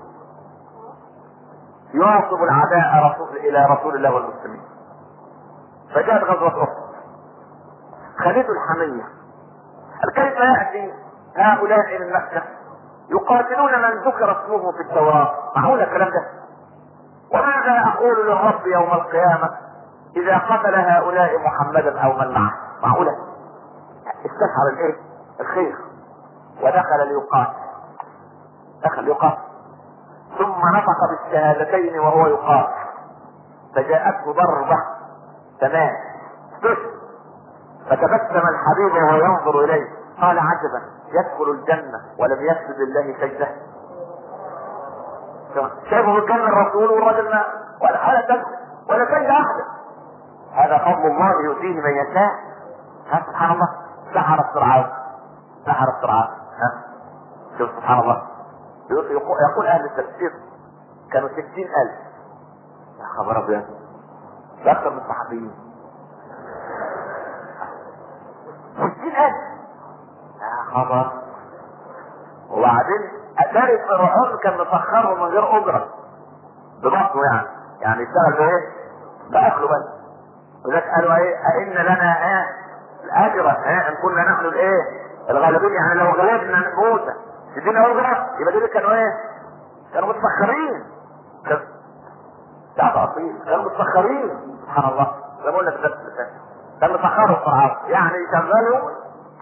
Speaker 1: يعصب العداء رسول الى رسول الله والمسلمين فجاءت غزوة أحد خليته الحمية قال كيف يأتي هؤلاء من مكة يقاتلون من ذكر اسمه في التوراة معقول الكلام ده وماذا أقول للرب يوم القيامة إذا قتل هؤلاء محمدا أو من معه معقولة استشعر الايه الخير ودخل ليقاتل دخل يقاتل ثم نطق بالشهادتين وهو يقاتل فجاءته ضربة تمام استشهد فتبسم الحبيب وهو ينظر اليه قال عجبا يدخل الجنة ولم يسجد لله سجدة شافه الجنة الرسول والرجل ما ولا ولا سجد ولا سجدة واحدة هذا فضل الله يؤتيه من يشاء ها سبحان الله سحر الفرعون سحر الفرعون ها شوف سبحان الله يقول, يقول اهل التفسير كانوا ستين الف يا خبر ابيض ده اكثر من الصحفيين ستين الف يا خبر وبعدين اتاري فرعون كان مسخرهم من غير اجره ببطنه يعني يعني اشتغل بايه؟ باكله بس وذلك قالوا ايه ائن لنا ايه الاجرة ايه ان كنا نحن الايه الغالبين يعني لو غلبنا موسى تدينا اجرة يبقى دول كانوا ايه كانوا متسخرين كان شعب اصيل كانوا متسخرين سبحان الله زي ما قلنا في الدرس اللي فات كانوا مسخروا الصراحة يعني يشغلوا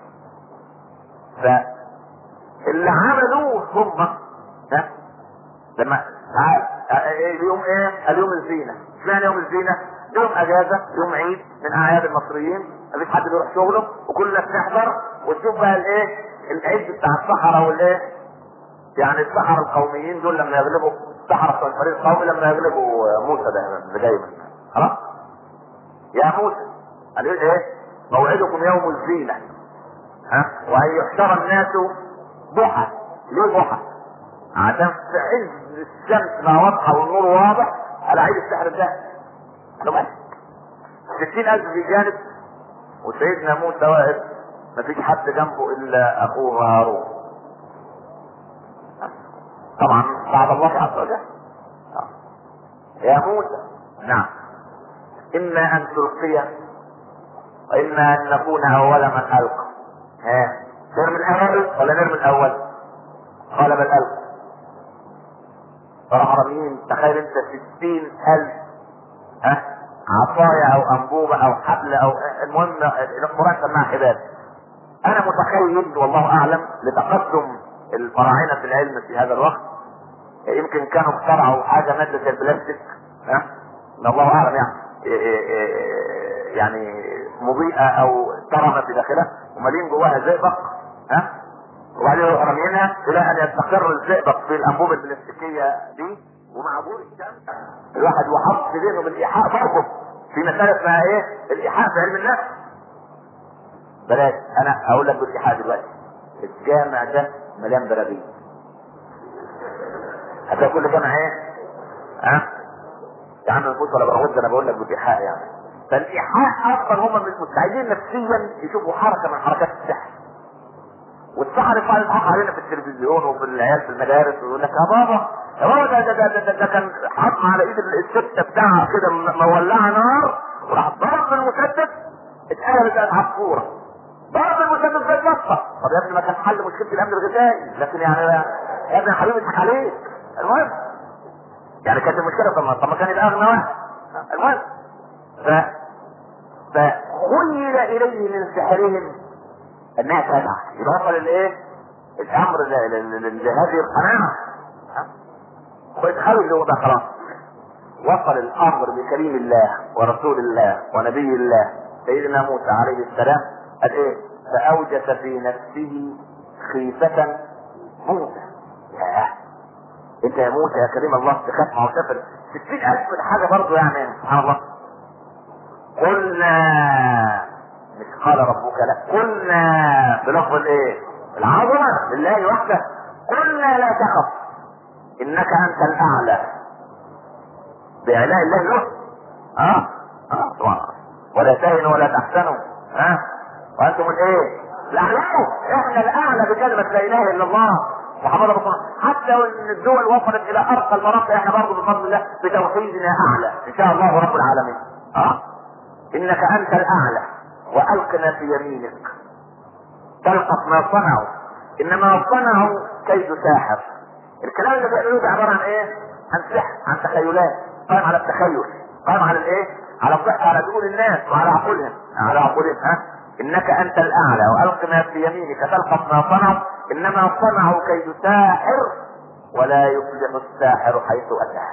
Speaker 1: فاللي عملوه هم ها لما تعال اليوم ايه اليوم الزينة اشمعنى يوم الزينة يوم اجازة يوم عيد من اعياد المصريين مفيش حد بيروح شغله وكل الناس تحضر وتشوف بقى الايه العيد بتاع الصحراء والايه يعني السحرة القوميين دول لما يغلبوا السحرة بتوع الفريق القومي لما يغلبوا موسى ده اللي جاي من خلاص يا موسى قال ايه موعدكم يوم الزينة ها وان يحشر الناس ضحى ليه ضحى عشان في عز الشمس ما واضحة والنور واضح على عيد السحر ده قالوا بس ستين ألف في جانب وسيدنا موسى واقف مفيش حد جنبه إلا أخوه هارون طبعا بعد الله عز وجل يا موسى نعم إما أن تلقي وإما أن نكون أول من ألقى ها نرمي الأول ولا نرمي الأول؟ قال بل ألقى فراح راميين تخيل أنت ستين ألف ها عصاية أو أنبوبة أو حبل أو المهم القرآن سماها حبال أنا متخيل والله أعلم لتقدم الفراعنة في العلم في هذا الوقت يمكن كانوا اخترعوا حاجة مادة البلاستيك ها الله أعلم يعني إيه إيه إيه يعني مضيئة أو ترمة في داخلها ومالين جواها زئبق ها وبعدين رمينها الى ان يستقر الزئبق في الانبوبه البلاستيكيه دي ومع ضوء الشمس الواحد وحط في ذهنه بالايحاء برضه في مساله اسمها ايه؟ الايحاء في علم النفس بلاش انا هقول لك بالايحاء دلوقتي الجامع ده مليان برابيل هتلاقي كل جامع ايه؟ ها؟ يا عم الفوت ولا برغد انا بقول لك بالايحاء يعني فالايحاء اصلا هم مش مستعدين نفسيا يشوفوا حركه من حركات السحر والسحر يطلع يضحك علينا في التلفزيون وفي العيال في المدارس ويقول لك يا بابا يا بابا ده ده ده, ده, ده كان حط على ايد السته بتاعها كده مولعه نار وراح ضرب بالمسدس اتقلبت بقت عصفوره ضرب المسدس زي البطه طب يا ابني ما كان حل مشكله الامن الغذائي لكن يعني يا ابني يا حبيبي اضحك عليك المهم يعني كانت المشكله طب طب ما كان الاغنى واحد المهم ف فخيل اليه من سحرهم انها تسعى يبقى وصل الايه؟ الامر لهذه القناعه ويدخلوا اللي هو ده خلاص وصل الامر بكريم الله ورسول الله ونبي الله سيدنا موسى عليه السلام قال ايه؟ فاوجس في نفسه خيفة موسى ياه انت يا موسى يا كريم الله تخاف ما هو سافر 60000 من حاجه برضه يعني سبحان الله قلنا مش قال ربك لا قلنا بلفظ الايه العظمة لله وحده قلنا لا تخف انك انت الاعلى باعلاء الله له اه اه ولا تهنوا ولا تحسنوا ها آه. وانتم الايه الاعلى احنا الاعلى بكلمة لا اله الا الله محمد رسول الله حتى ان الدول وصلت الى ارقى المراتب احنا برضه بفضل الله بتوحيدنا اعلى ان شاء الله رب العالمين اه انك انت الاعلى والقنا في يمينك تلقف ما صنعوا انما صنعوا كيد ساحر الكلام اللي بيعملوه ده عباره عن ايه؟ عن سحر عن تخيلات قائم على التخيل قائم على الايه؟ على الضحك على دول الناس وعلى عقولهم على عقولهم ها انك انت الاعلى والق ما في يمينك تلقف ما صنعوا انما صنعوا كيد ساحر ولا يفلح الساحر حيث اتى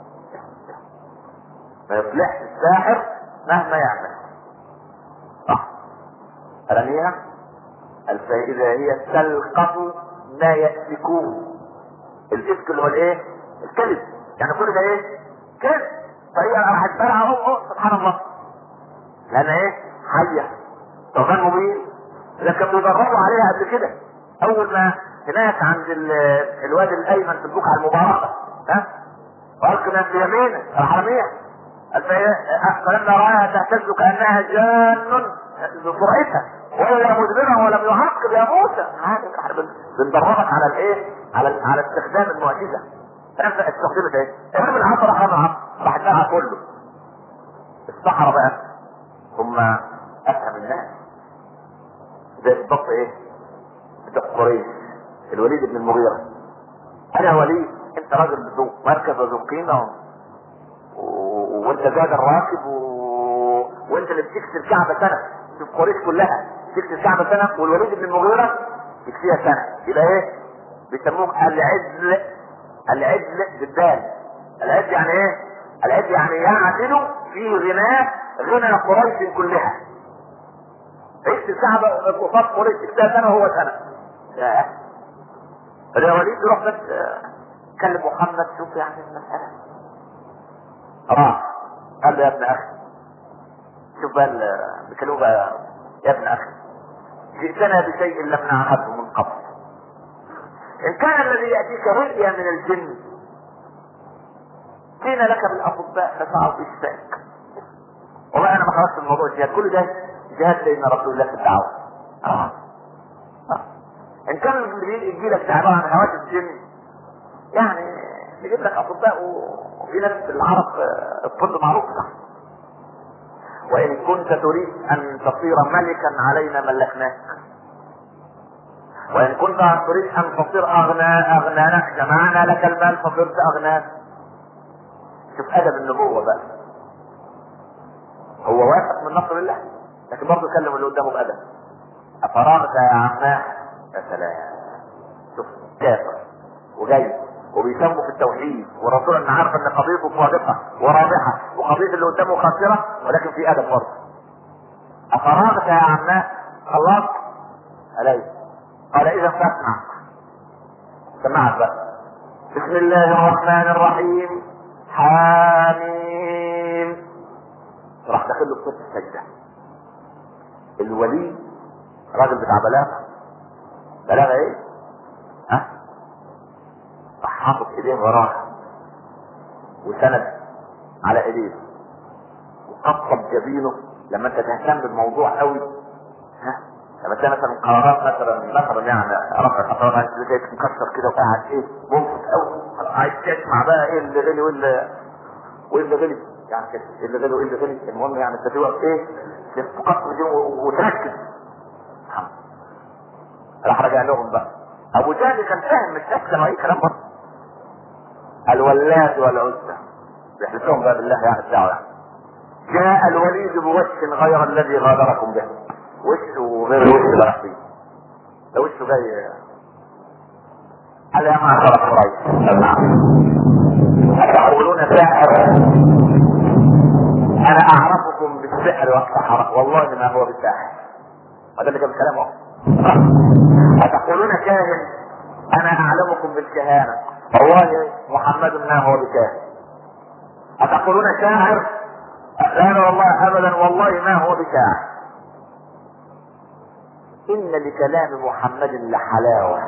Speaker 1: ما يفلحش الساحر مهما يعمل صح رميها فإذا هي تلقف ما يأفكون الإفك اللي هو الإيه؟ الكذب يعني كل ده إيه؟ كذب فهي راحت تبلع أهو سبحان الله لأن إيه؟ حية ثعبان مبين لكن بيدربوا عليها قبل كده أول ما هناك عند الوادي الأيمن في البقعة المباركة ها؟ وألقنا في يمينه راح رميها فلما رآها تهتز كأنها جان بسرعتها ولا مدبرا ولم يعقب يا موسى بندربك على الايه؟ على على استخدام المعجزه انت استخدمت ايه؟ ارمي العصا راح رمى العصا راح دفعها كله الصحراء بقى هم افهم الناس زي بالضبط ايه؟ بتوع قريش الوليد بن المغيره انا وليد انت راجل بذوق مركز وذو قيمه وانت زاد الراكب و... وانت اللي بتكسر الكعبه سنه شوف قريش كلها تكسر الكعبه سنه والوليد بن المغيره يكفيها سنه يبقى ايه؟ بيسموه العزل العزل بالدال العزل يعني ايه؟ العزل يعني يعدل في غناه غنى قريش كلها عيش الكعبه قصاد قريش تكفيها سنه وهو سنه يا وليد يروح بس كلم محمد شوف يعني المساله راح قال له يا ابن اخي شوف بقى بيكلموه بقى يا ابن اخي جئتنا بشيء لم نعهده من قبل ان كان الذي ياتيك رؤيا من الجن جئنا لك بالاطباء فسعوا في شفائك والله انا ما خلصت الموضوع الجهاد كل ده جهاد سيدنا رسول الله في الدعوه آه. آه. ان كان اللي يجي لك عباره عن هواجس الجن يعني نجيب لك اطباء وفي ناس في العرب الطب معروف صح وان كنت تريد ان تصير ملكا علينا ملكناك وان كنت تريد ان تصير اغنى اغنانا جمعنا لك المال فصرت اغناك شوف ادب النبوه بقى هو واثق من نصر الله لكن برضه كلم اللي قدامه بادب افراغت يا عماه يا سلام شوف كافر وجاي وبيسموا في التوحيد والرسول ان عارف ان قضيته صادقه ورابحه وقضيه اللي قدامه خاسره ولكن في ادب برضه افراغت يا عماه خلاص علي قال اذا فاسمع سمعت بقى بسم الله الرحمن الرحيم حاميم راح داخل له بصوت السجده الولي راجل بتاع بلاغه بلاغه ايه؟ ها؟ راح حاطط ايديه وراه وسند على ايديه وقطب جبينه لما انت تهتم بالموضوع قوي ها لما تلاقي مثلا قرارات مثلا مثلا يعني رفع القرار عايز تلاقيك مكسر كده وقاعد ايه مبسوط قوي عايز تسمع بقى ايه اللي غلي واللي وايه اللي غلي يعني كده ايه اللي غلي وايه اللي غلي المهم يعني انت تقف ايه تقطب دي وتركز راح رجع لهم بقى ابو جهل كان فاهم مش اسلم اي كلام برضه الولاد والعزى بيحلفهم بقى بالله يعني الدعوه يعني جاء الوليد بوش غير الذي غادركم به وشه غير الوش اللي راح فيه ده وشه جاي قال يا معشر قريش أتقولون ساحر أنا أعرفكم بالسحر والسحرة والله ما هو بالساحر هذا اللي جاب الكلام اهو أتقولون كاهن أنا أعلمكم بالكهانة والله محمد ما هو بكاهن أتقولون شاعر لا والله أبدا والله ما هو بشاعر إن لكلام محمد لحلاوة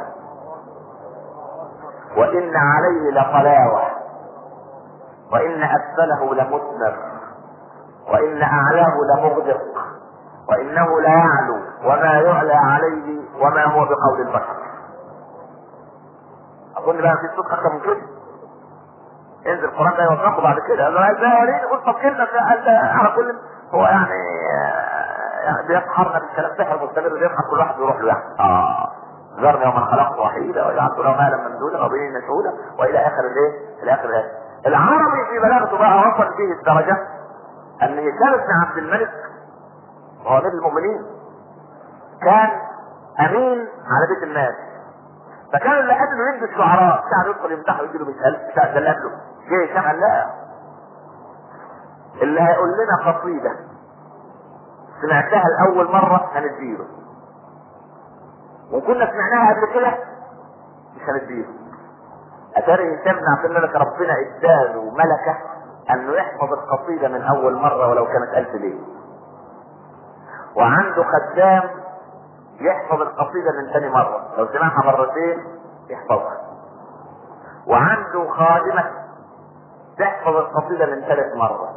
Speaker 1: وإن عليه لطلاوة وإن أسفله لمثمر وإن أعلاه لمغدق وإنه لا يعلو وما يعلى عليه وما هو بقول البشر أظن بقى في صوت أكثر من كده انزل القرآن ده يوثقه بعد كده قال له ازاي وليد قلت طب كلمة قال على كل هو يعني يعني بيسحرنا بالكلام سحر مستمر بيسحر كل واحد بيروح له يعني اه ذرني ومن خلقت وحيدا وجعلت له مالا ممدودا وبنين مشهودا والى اخر الايه؟ الى اخر الايه. العربي في بلاغته بقى وصل فيه الدرجه ان هشام بن عبد الملك وهو امير المؤمنين كان امين على بيت الناس فكان اللي قبله يلبس شعراء شعر يدخل يمدحه يجي له 100000 شعر ده اللي قبله جه هشام قال لا اللي هيقول لنا قصيده سمعتها لاول مره هنديله وكنا سمعناها قبل كده مش هنديله اتاري هشام بن عبد الملك ربنا اداله ملكه انه يحفظ القصيده من اول مره ولو كانت الف ليله وعنده خدام يحفظ القصيدة من ثاني مرة لو سمعها مرتين يحفظها وعنده خادمة تحفظ القصيدة من ثالث مرة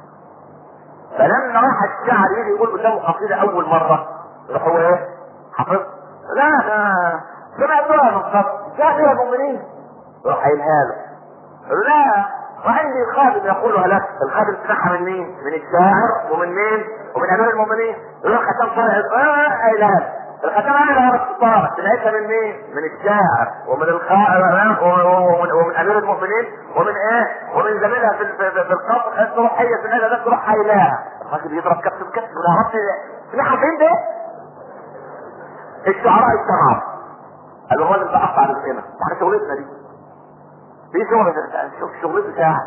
Speaker 1: فلما راح الشاعر يجي يقول قدامه قصيدة أول مرة يروح هو إيه؟ حفظ لا أنا سمعتها من قبل جاء فيها المؤمنين يروح قايلها له لا وعندي خادم يقولها لك الخادم سمعها من مين؟ من الشاعر ومن مين؟ ومن امير المؤمنين يروح ختام صالح اه قايلها لك الختام انا يا رب سمعتها من مين؟ من الشاعر ومن القائل ومن, ومن امير المؤمنين ومن ايه؟ ومن زميلها في في, في القصر تروح هي سمعتها ده تروح قايلها الراجل يضرب كف بكف ولا رب سمعها فين ده؟ الشعراء اجتمعوا قالوا الراجل ده قطع رزقنا احنا شغلتنا دي في شغل شوف شغلته ساعة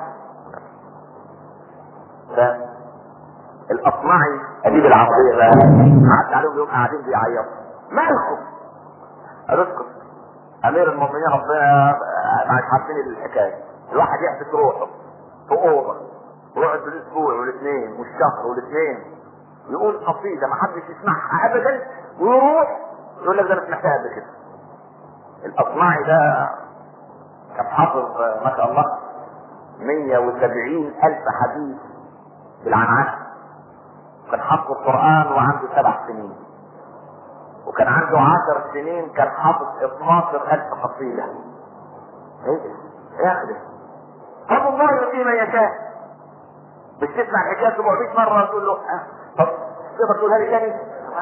Speaker 1: الاصمعي اديب العربية بقى قعدت عليهم يوم قاعدين بيعيطوا مالكم قالوا اسكت امير المؤمنين ربنا مش عارفين الحكاية الواحد يحبس روحه في اوضه ويقعد بالاسبوع والاثنين والشهر والاثنين يقول قصيدة ما حدش يسمعها ابدا ويروح يقول لك ده انا سمعتها قبل كده الاصمعي ده كان حافظ ما شاء الله 170 ألف حديث بالعنعنة كان حافظ القرآن وعنده سبع سنين وكان عنده عشر سنين كان حافظ 12 ألف قصيدة ايه ده؟ يا أخي طب الله يؤتي من يشاء مش تسمع الحكايه 700 مره تقول له آه. طب تقدر تقولها لي تاني؟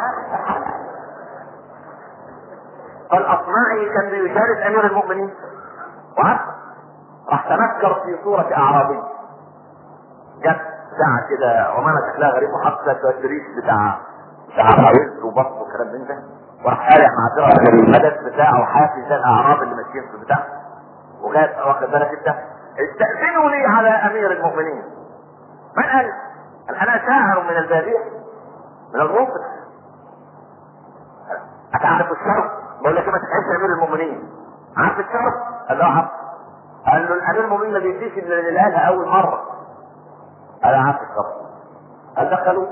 Speaker 1: فالاصمعي كان بيشارك امير المؤمنين وعارف راح تنكر في صورة اعرابي جت ساعة كده ومانا شكلها غريب وحط التدريس بتاع بتاع عز وبط وكلام من ده وراح قالع معذرة الحدث بتاعه حافي زي الاعراب اللي ماشيين في البتاع وجات واخد بالك انت استأذنوا لي على امير المؤمنين من قال؟ قال انا شاعر من البادية من الغرفة اتعرف الشرط بقول لك ما تحبش امير المؤمنين عارف الشرط؟ قال له عارف قال له الامير المؤمنين ما بيديش اللي اللي قالها اول مره قال عارف الشرط قال دخلوا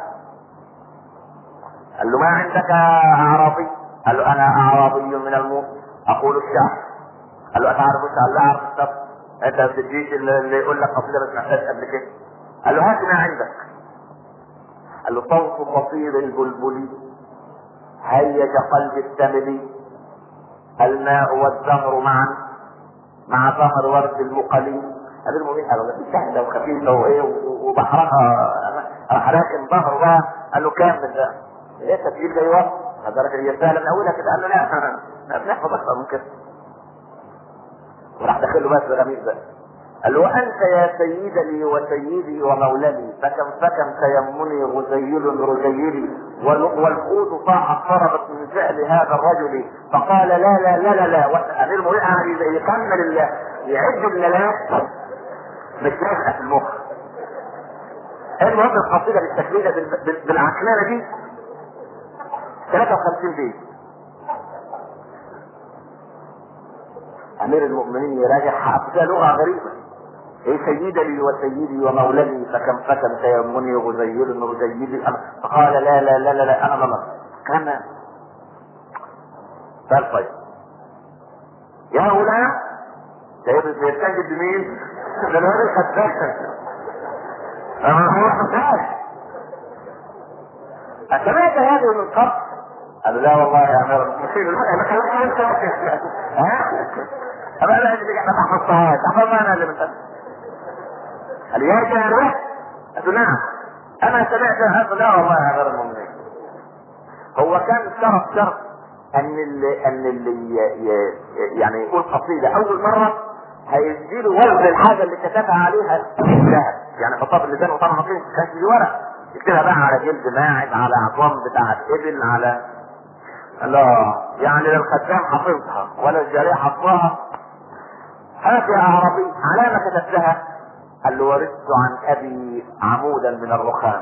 Speaker 1: قال له ما عندك اعرابي قال له انا اعرابي من الموت اقول الشعر قال له اتعرف الشعر لا اعرف الشرط انت ما بتديش اللي اللي يقول لك قصيده بس محتاج قبل كده قال له هات ما عندك قال له صوت قصير البلبل هيج قلب الثمل الماء والزهر معا مع ظهر ورد المقلي هذه المؤمنين قالوا دي سهله وخفيفه وايه وبحرها راح راكن ظهره بقى قال له كامل ده ايه التسجيل ده يوقف هذا الراجل هي سهله من اولها كده قال له لا احنا بنحفظ اكثر من كده وراح داخل له بس الغميق ده قال له وانت يا سيد لي وسيدي ومولدي فكم فكم تيمني غزيل رجيلي وال- والحوت طاح طربت من فعل هذا الرجل فقال لا لا لا لا لا امير المؤمنين قاعد يكمل ال- يعد اللالات مش لازقه في المخ المهم القصيده بالتكليله بال- بال- بالعكنانه دي 53 بيت امير المؤمنين يراجع حق فيها لغه غريبه ايه سيد لي وسيدي ومولدي فكم فكم تيمني غزيل رجيلي فقال لا لا لا لا, لا انا ضمن كما قال طيب يا غلام سيد بيستنجد بمين؟ ده الواد الخدام انا هو خدام أسمعت هذه من قبل؟ قال لا والله يا امير المؤمنين انا خليك انت ها؟ أما أنا اللي ما تحفظتهاش تحفظها أنا اللي من قال يا جارح قلت له نعم أنا سمعت هذا لا والله يا أمير المؤمنين هو كان شرط شرط أن اللي أن اللي ي- ي- يعني يقول قصيدة أول مرة هيديله وزن الحاجة اللي كتبها عليها ذهب يعني حطها في اللسان وطبعا فيه كانش في ورق يكتبها بقى على جلد ماعز على عظام بتاعت ابل على لا يعني لا الخدام حافظها ولا الجارية حفظها هات يا عربي على ما كتبتها قال له ورثت عن ابي عمودا من الرخام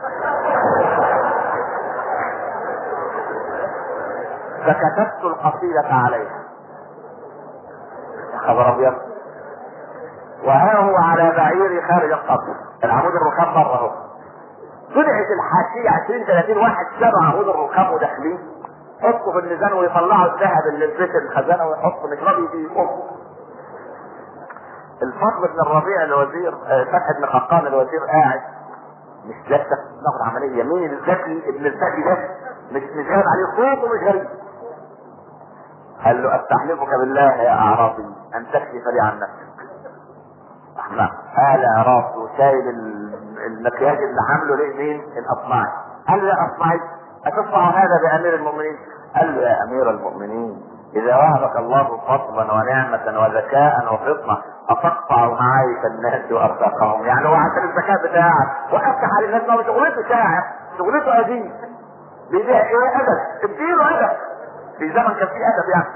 Speaker 1: فكتبت القصيدة عليها يا خبر ابيض وها هو على بعيري خارج القصر العمود الرخام بره اهو طلعت الحاشية 20 30 واحد شروا عمود الرخام وداخلين حطوا في الميزان ويطلعوا الذهب اللي في بيت الخزانة ويحطوا مش راضي يقوم الفضل بن الربيع الوزير آه، فتحي بن خقان الوزير قاعد مش لسه ناخد عملية مين الذكي ابن الذكي ده مش مش غير عليه صوت ومش غريب قال له استحلفك بالله يا اعرابي ان تكشف لي عن نفسك احنا قال اعراب وشايل ال- المكياج اللي عامله ليه مين الاصمعي قال له يا اصمعي اتصنع هذا بامير المؤمنين قال له يا امير المؤمنين اذا وهبك الله فضلا ونعمة وذكاء وفطنة فتقطع معايش الناس وارزاقهم يعني هو عشان الذكاء بتاعك وقفت على الناس ما هو شغلته شاعر شغلته اديب بيبيع ايه ادب اديله ادب في زمن كان فيه ادب يعني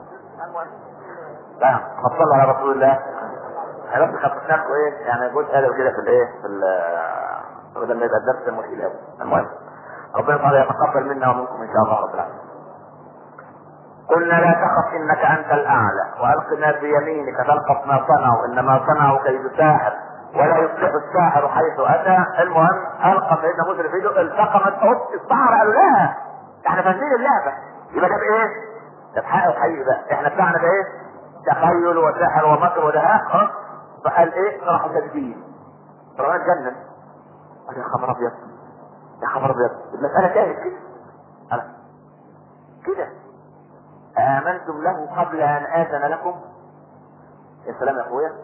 Speaker 1: لا صلى على رسول الله احنا بس خططنا لكم ايه يعني جزء ادب كده في الايه في ال بدل ما يبقى الدرس مشكله قوي المهم ربنا تعالى يتقبل منا ومنكم ان شاء الله رب العالمين قلنا لا تخف انك انت الاعلى والق ما في يمينك تلقف ما صنعوا انما صنعوا كيد ساحر ولا يفلح الساحر حيث اتى المهم القى سيدنا موسى في ايده التقمت اوت السحر قالوا لا احنا فاهمين اللعبه يبقى ده بايه؟ ده بحق الحقيقي بقى احنا بتاعنا ده ايه؟ تخيل وسحر ومكر ودهاء خلاص فقال ايه؟ راحوا تسجيل ربنا اتجنن قال يا خبر ابيض يا خبر ابيض المساله كانت كده قال كده آمنتم له قبل أن آذن لكم يا سلام يا أخويا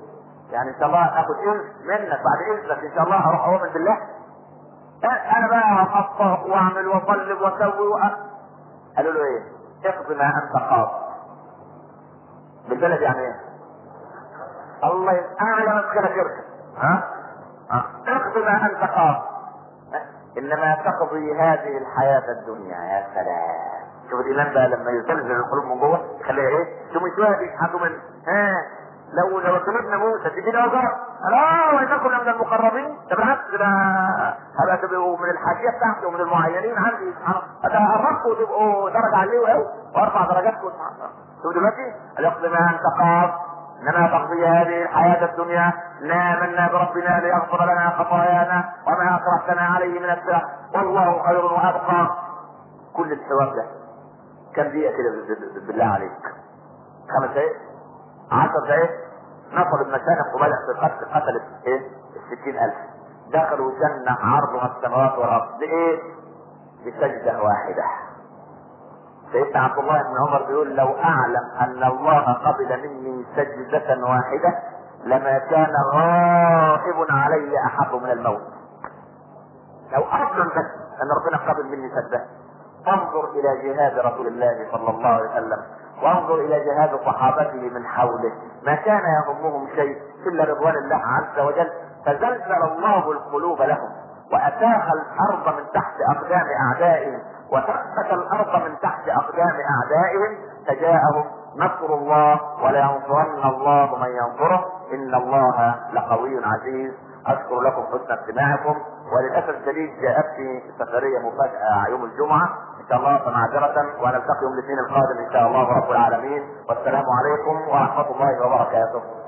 Speaker 1: يعني ان شاء الله اخد اذن منك بعد اذنك ان شاء الله اروح اؤمن بالله انا بقى هخطط واعمل واطلب واسوي وأ... قالوا له ايه؟ اقض ما انت قاض بالبلد يعني ايه؟ الله ي- اعلى مسكنه شركه ها؟ ها؟ اقض ما انت قاض انما تقضي هذه الحياه الدنيا يا سلام شوف الايمان بقى لما يزلزل القلوب من جوه يخليها ايه؟ شوف شويه بيشحتوا من ها لو لو طلبنا موسى تدينا اجر لا واذا كنا من المقربين ده بالعكس ده هبقى تبقوا من الحاشيه بتاعتي ومن المعينين عندي سبحان الله ده قربتوا وتبقوا درجه عليه قوي وارفع درجاتكم سبحان الله شوف دلوقتي الاقضي ما انت قاض انما تقضي هذه الحياة الدنيا نامنا بربنا ليغفر لنا خطايانا وما اكرهتنا عليه من السحر والله خير وابقى كل الحوار ده كم دقيقة كده ب- ب- بالله عليك خمس دقايق عشر دقايق نصر المشانق وبدأ في القتل قتلت ايه الستين ألف دخلوا جنة عرضها السماوات والأرض بإيه؟ بسجدة واحدة سيدنا عبد الله بن عمر بيقول لو اعلم ان الله قبل مني سجدة واحدة لما كان غائب علي احب من الموت لو اعلم بس ان ربنا قبل مني سجدة انظر الى جهاد رسول الله صلى الله عليه وسلم وانظر الى جهاد صحابته من حوله ما كان يهمهم شيء الا رضوان الله عز وجل فزلزل الله القلوب لهم واتاح الارض من تحت اقدام اعدائهم وثبت الارض من تحت اقدام اعدائهم فجاءهم نصر الله ولينصرن الله من ينصره ان الله لقوي عزيز اشكر لكم حسن استماعكم وللاسف الشديد جاءتني سفريه مفاجاه يوم الجمعه ان شاء الله فمعذره ونلتقي يوم الاثنين القادم ان شاء الله رب العالمين والسلام عليكم ورحمه الله وبركاته